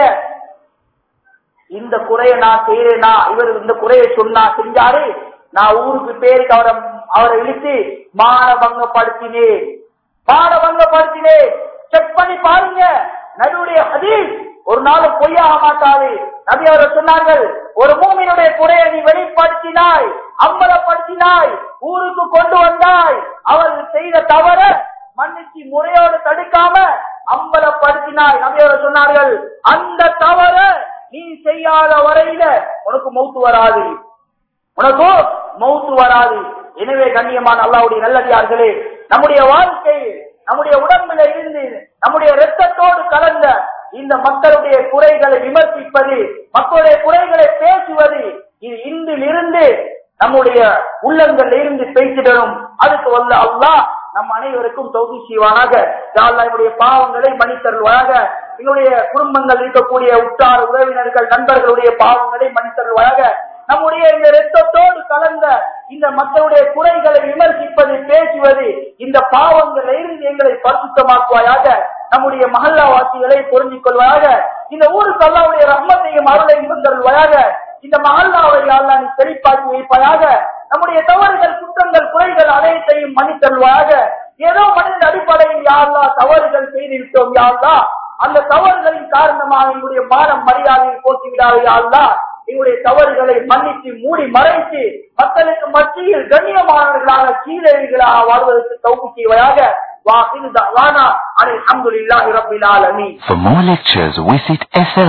இந்த குறைய நான் செய்யறேனா இவர் இந்த குறையை சொன்னா செஞ்சாரு நான் ஊருக்கு பேருக்கு அவரை அவரை இழுத்து மானபங்கப்படுத்தினேன் மானபங்கப்படுத்தினேன் செக் பண்ணி பாருங்க நடுவுடைய ஹதீஸ் ஒரு நாள் பொய்யாக மாட்டாது நபி அவர்கள் சொன்னார்கள் ஒரு மூமியினுடைய குறையை நீ வெளிப்படுத்தினாய் அம்பலப்படுத்தினாய் ஊருக்கு கொண்டு வந்தாய் அவர் செய்த தவற மன்னிச்சு முறையோடு தடுக்காம அம்பலப்படுத்தினாய் நபி அவர்கள் சொன்னார்கள் அந்த தவற நீ செய்யாத வரையில உனக்கு மௌத்து வராது உனக்கு மௌத்து வராது எனவே கண்ணியமான அல்லாவுடைய நல்லடியார்களே நம்முடைய வாழ்க்கையில் நம்முடைய உடம்புல இருந்து நம்முடைய ரத்தத்தோடு கலந்த இந்த மக்களுடைய குறைகளை விமர்சிப்பது மக்களுடைய குறைகளை பேசுவது இது இன்றிலிருந்து நம்முடைய உள்ளங்கள் இருந்து பேசிடணும் அதுக்கு வந்த அல்லாஹ் நம் அனைவருக்கும் தொகுதி செய்வானாக என்னுடைய பாவங்களை மன்னித்தருள்வாயாக எங்களுடைய குடும்பங்கள் இருக்கக்கூடிய உற்றார் உறவினர்கள் நண்பர்களுடைய பாவங்களை மன்னித்தருள்வாயாக நம்முடைய இந்த ரத்தத்தோடு கலந்த இந்த மக்களுடைய குறைகளை விமர்சிப்பது பேசுவது இந்த பாவங்களில் இருந்து எங்களை பரிசுத்தமாக்குவாயாக நம்முடைய மகல்லாவாசிகளை பொருந்திக் கொள்வாயாக இந்த ஊருக்கு அல்லாவுடைய ரம்மத்தையும் அருளையும் தருள்வாயாக இந்த மகல்லாவை அல்லா நீ செழிப்பாக்கி வைப்பாயாக நம்முடைய தவறுகள் குற்றங்கள் குறைகள் அனைத்தையும் மன்னித்தருள்வாயாக ஏதோ மனித அடிப்படையில் யாருலா தவறுகள் செய்துவிட்டோம் யாருலா அந்த தவறுகளின் காரணமாக எங்களுடைய மானம் மரியாதையை போக்கிவிடாது யாருலா எங்களுடைய தவறுகளை மன்னித்து மூடி மறைத்து மக்களுக்கு மத்தியில் கண்ணியமானவர்களாக சீரழிகளாக வாழ்வதற்கு தௌக்கு செய்வதாக வாசில் தானா அலி அஹமதுல்லாஹி ரபில் ஆலமீன் For more lectures, visit SL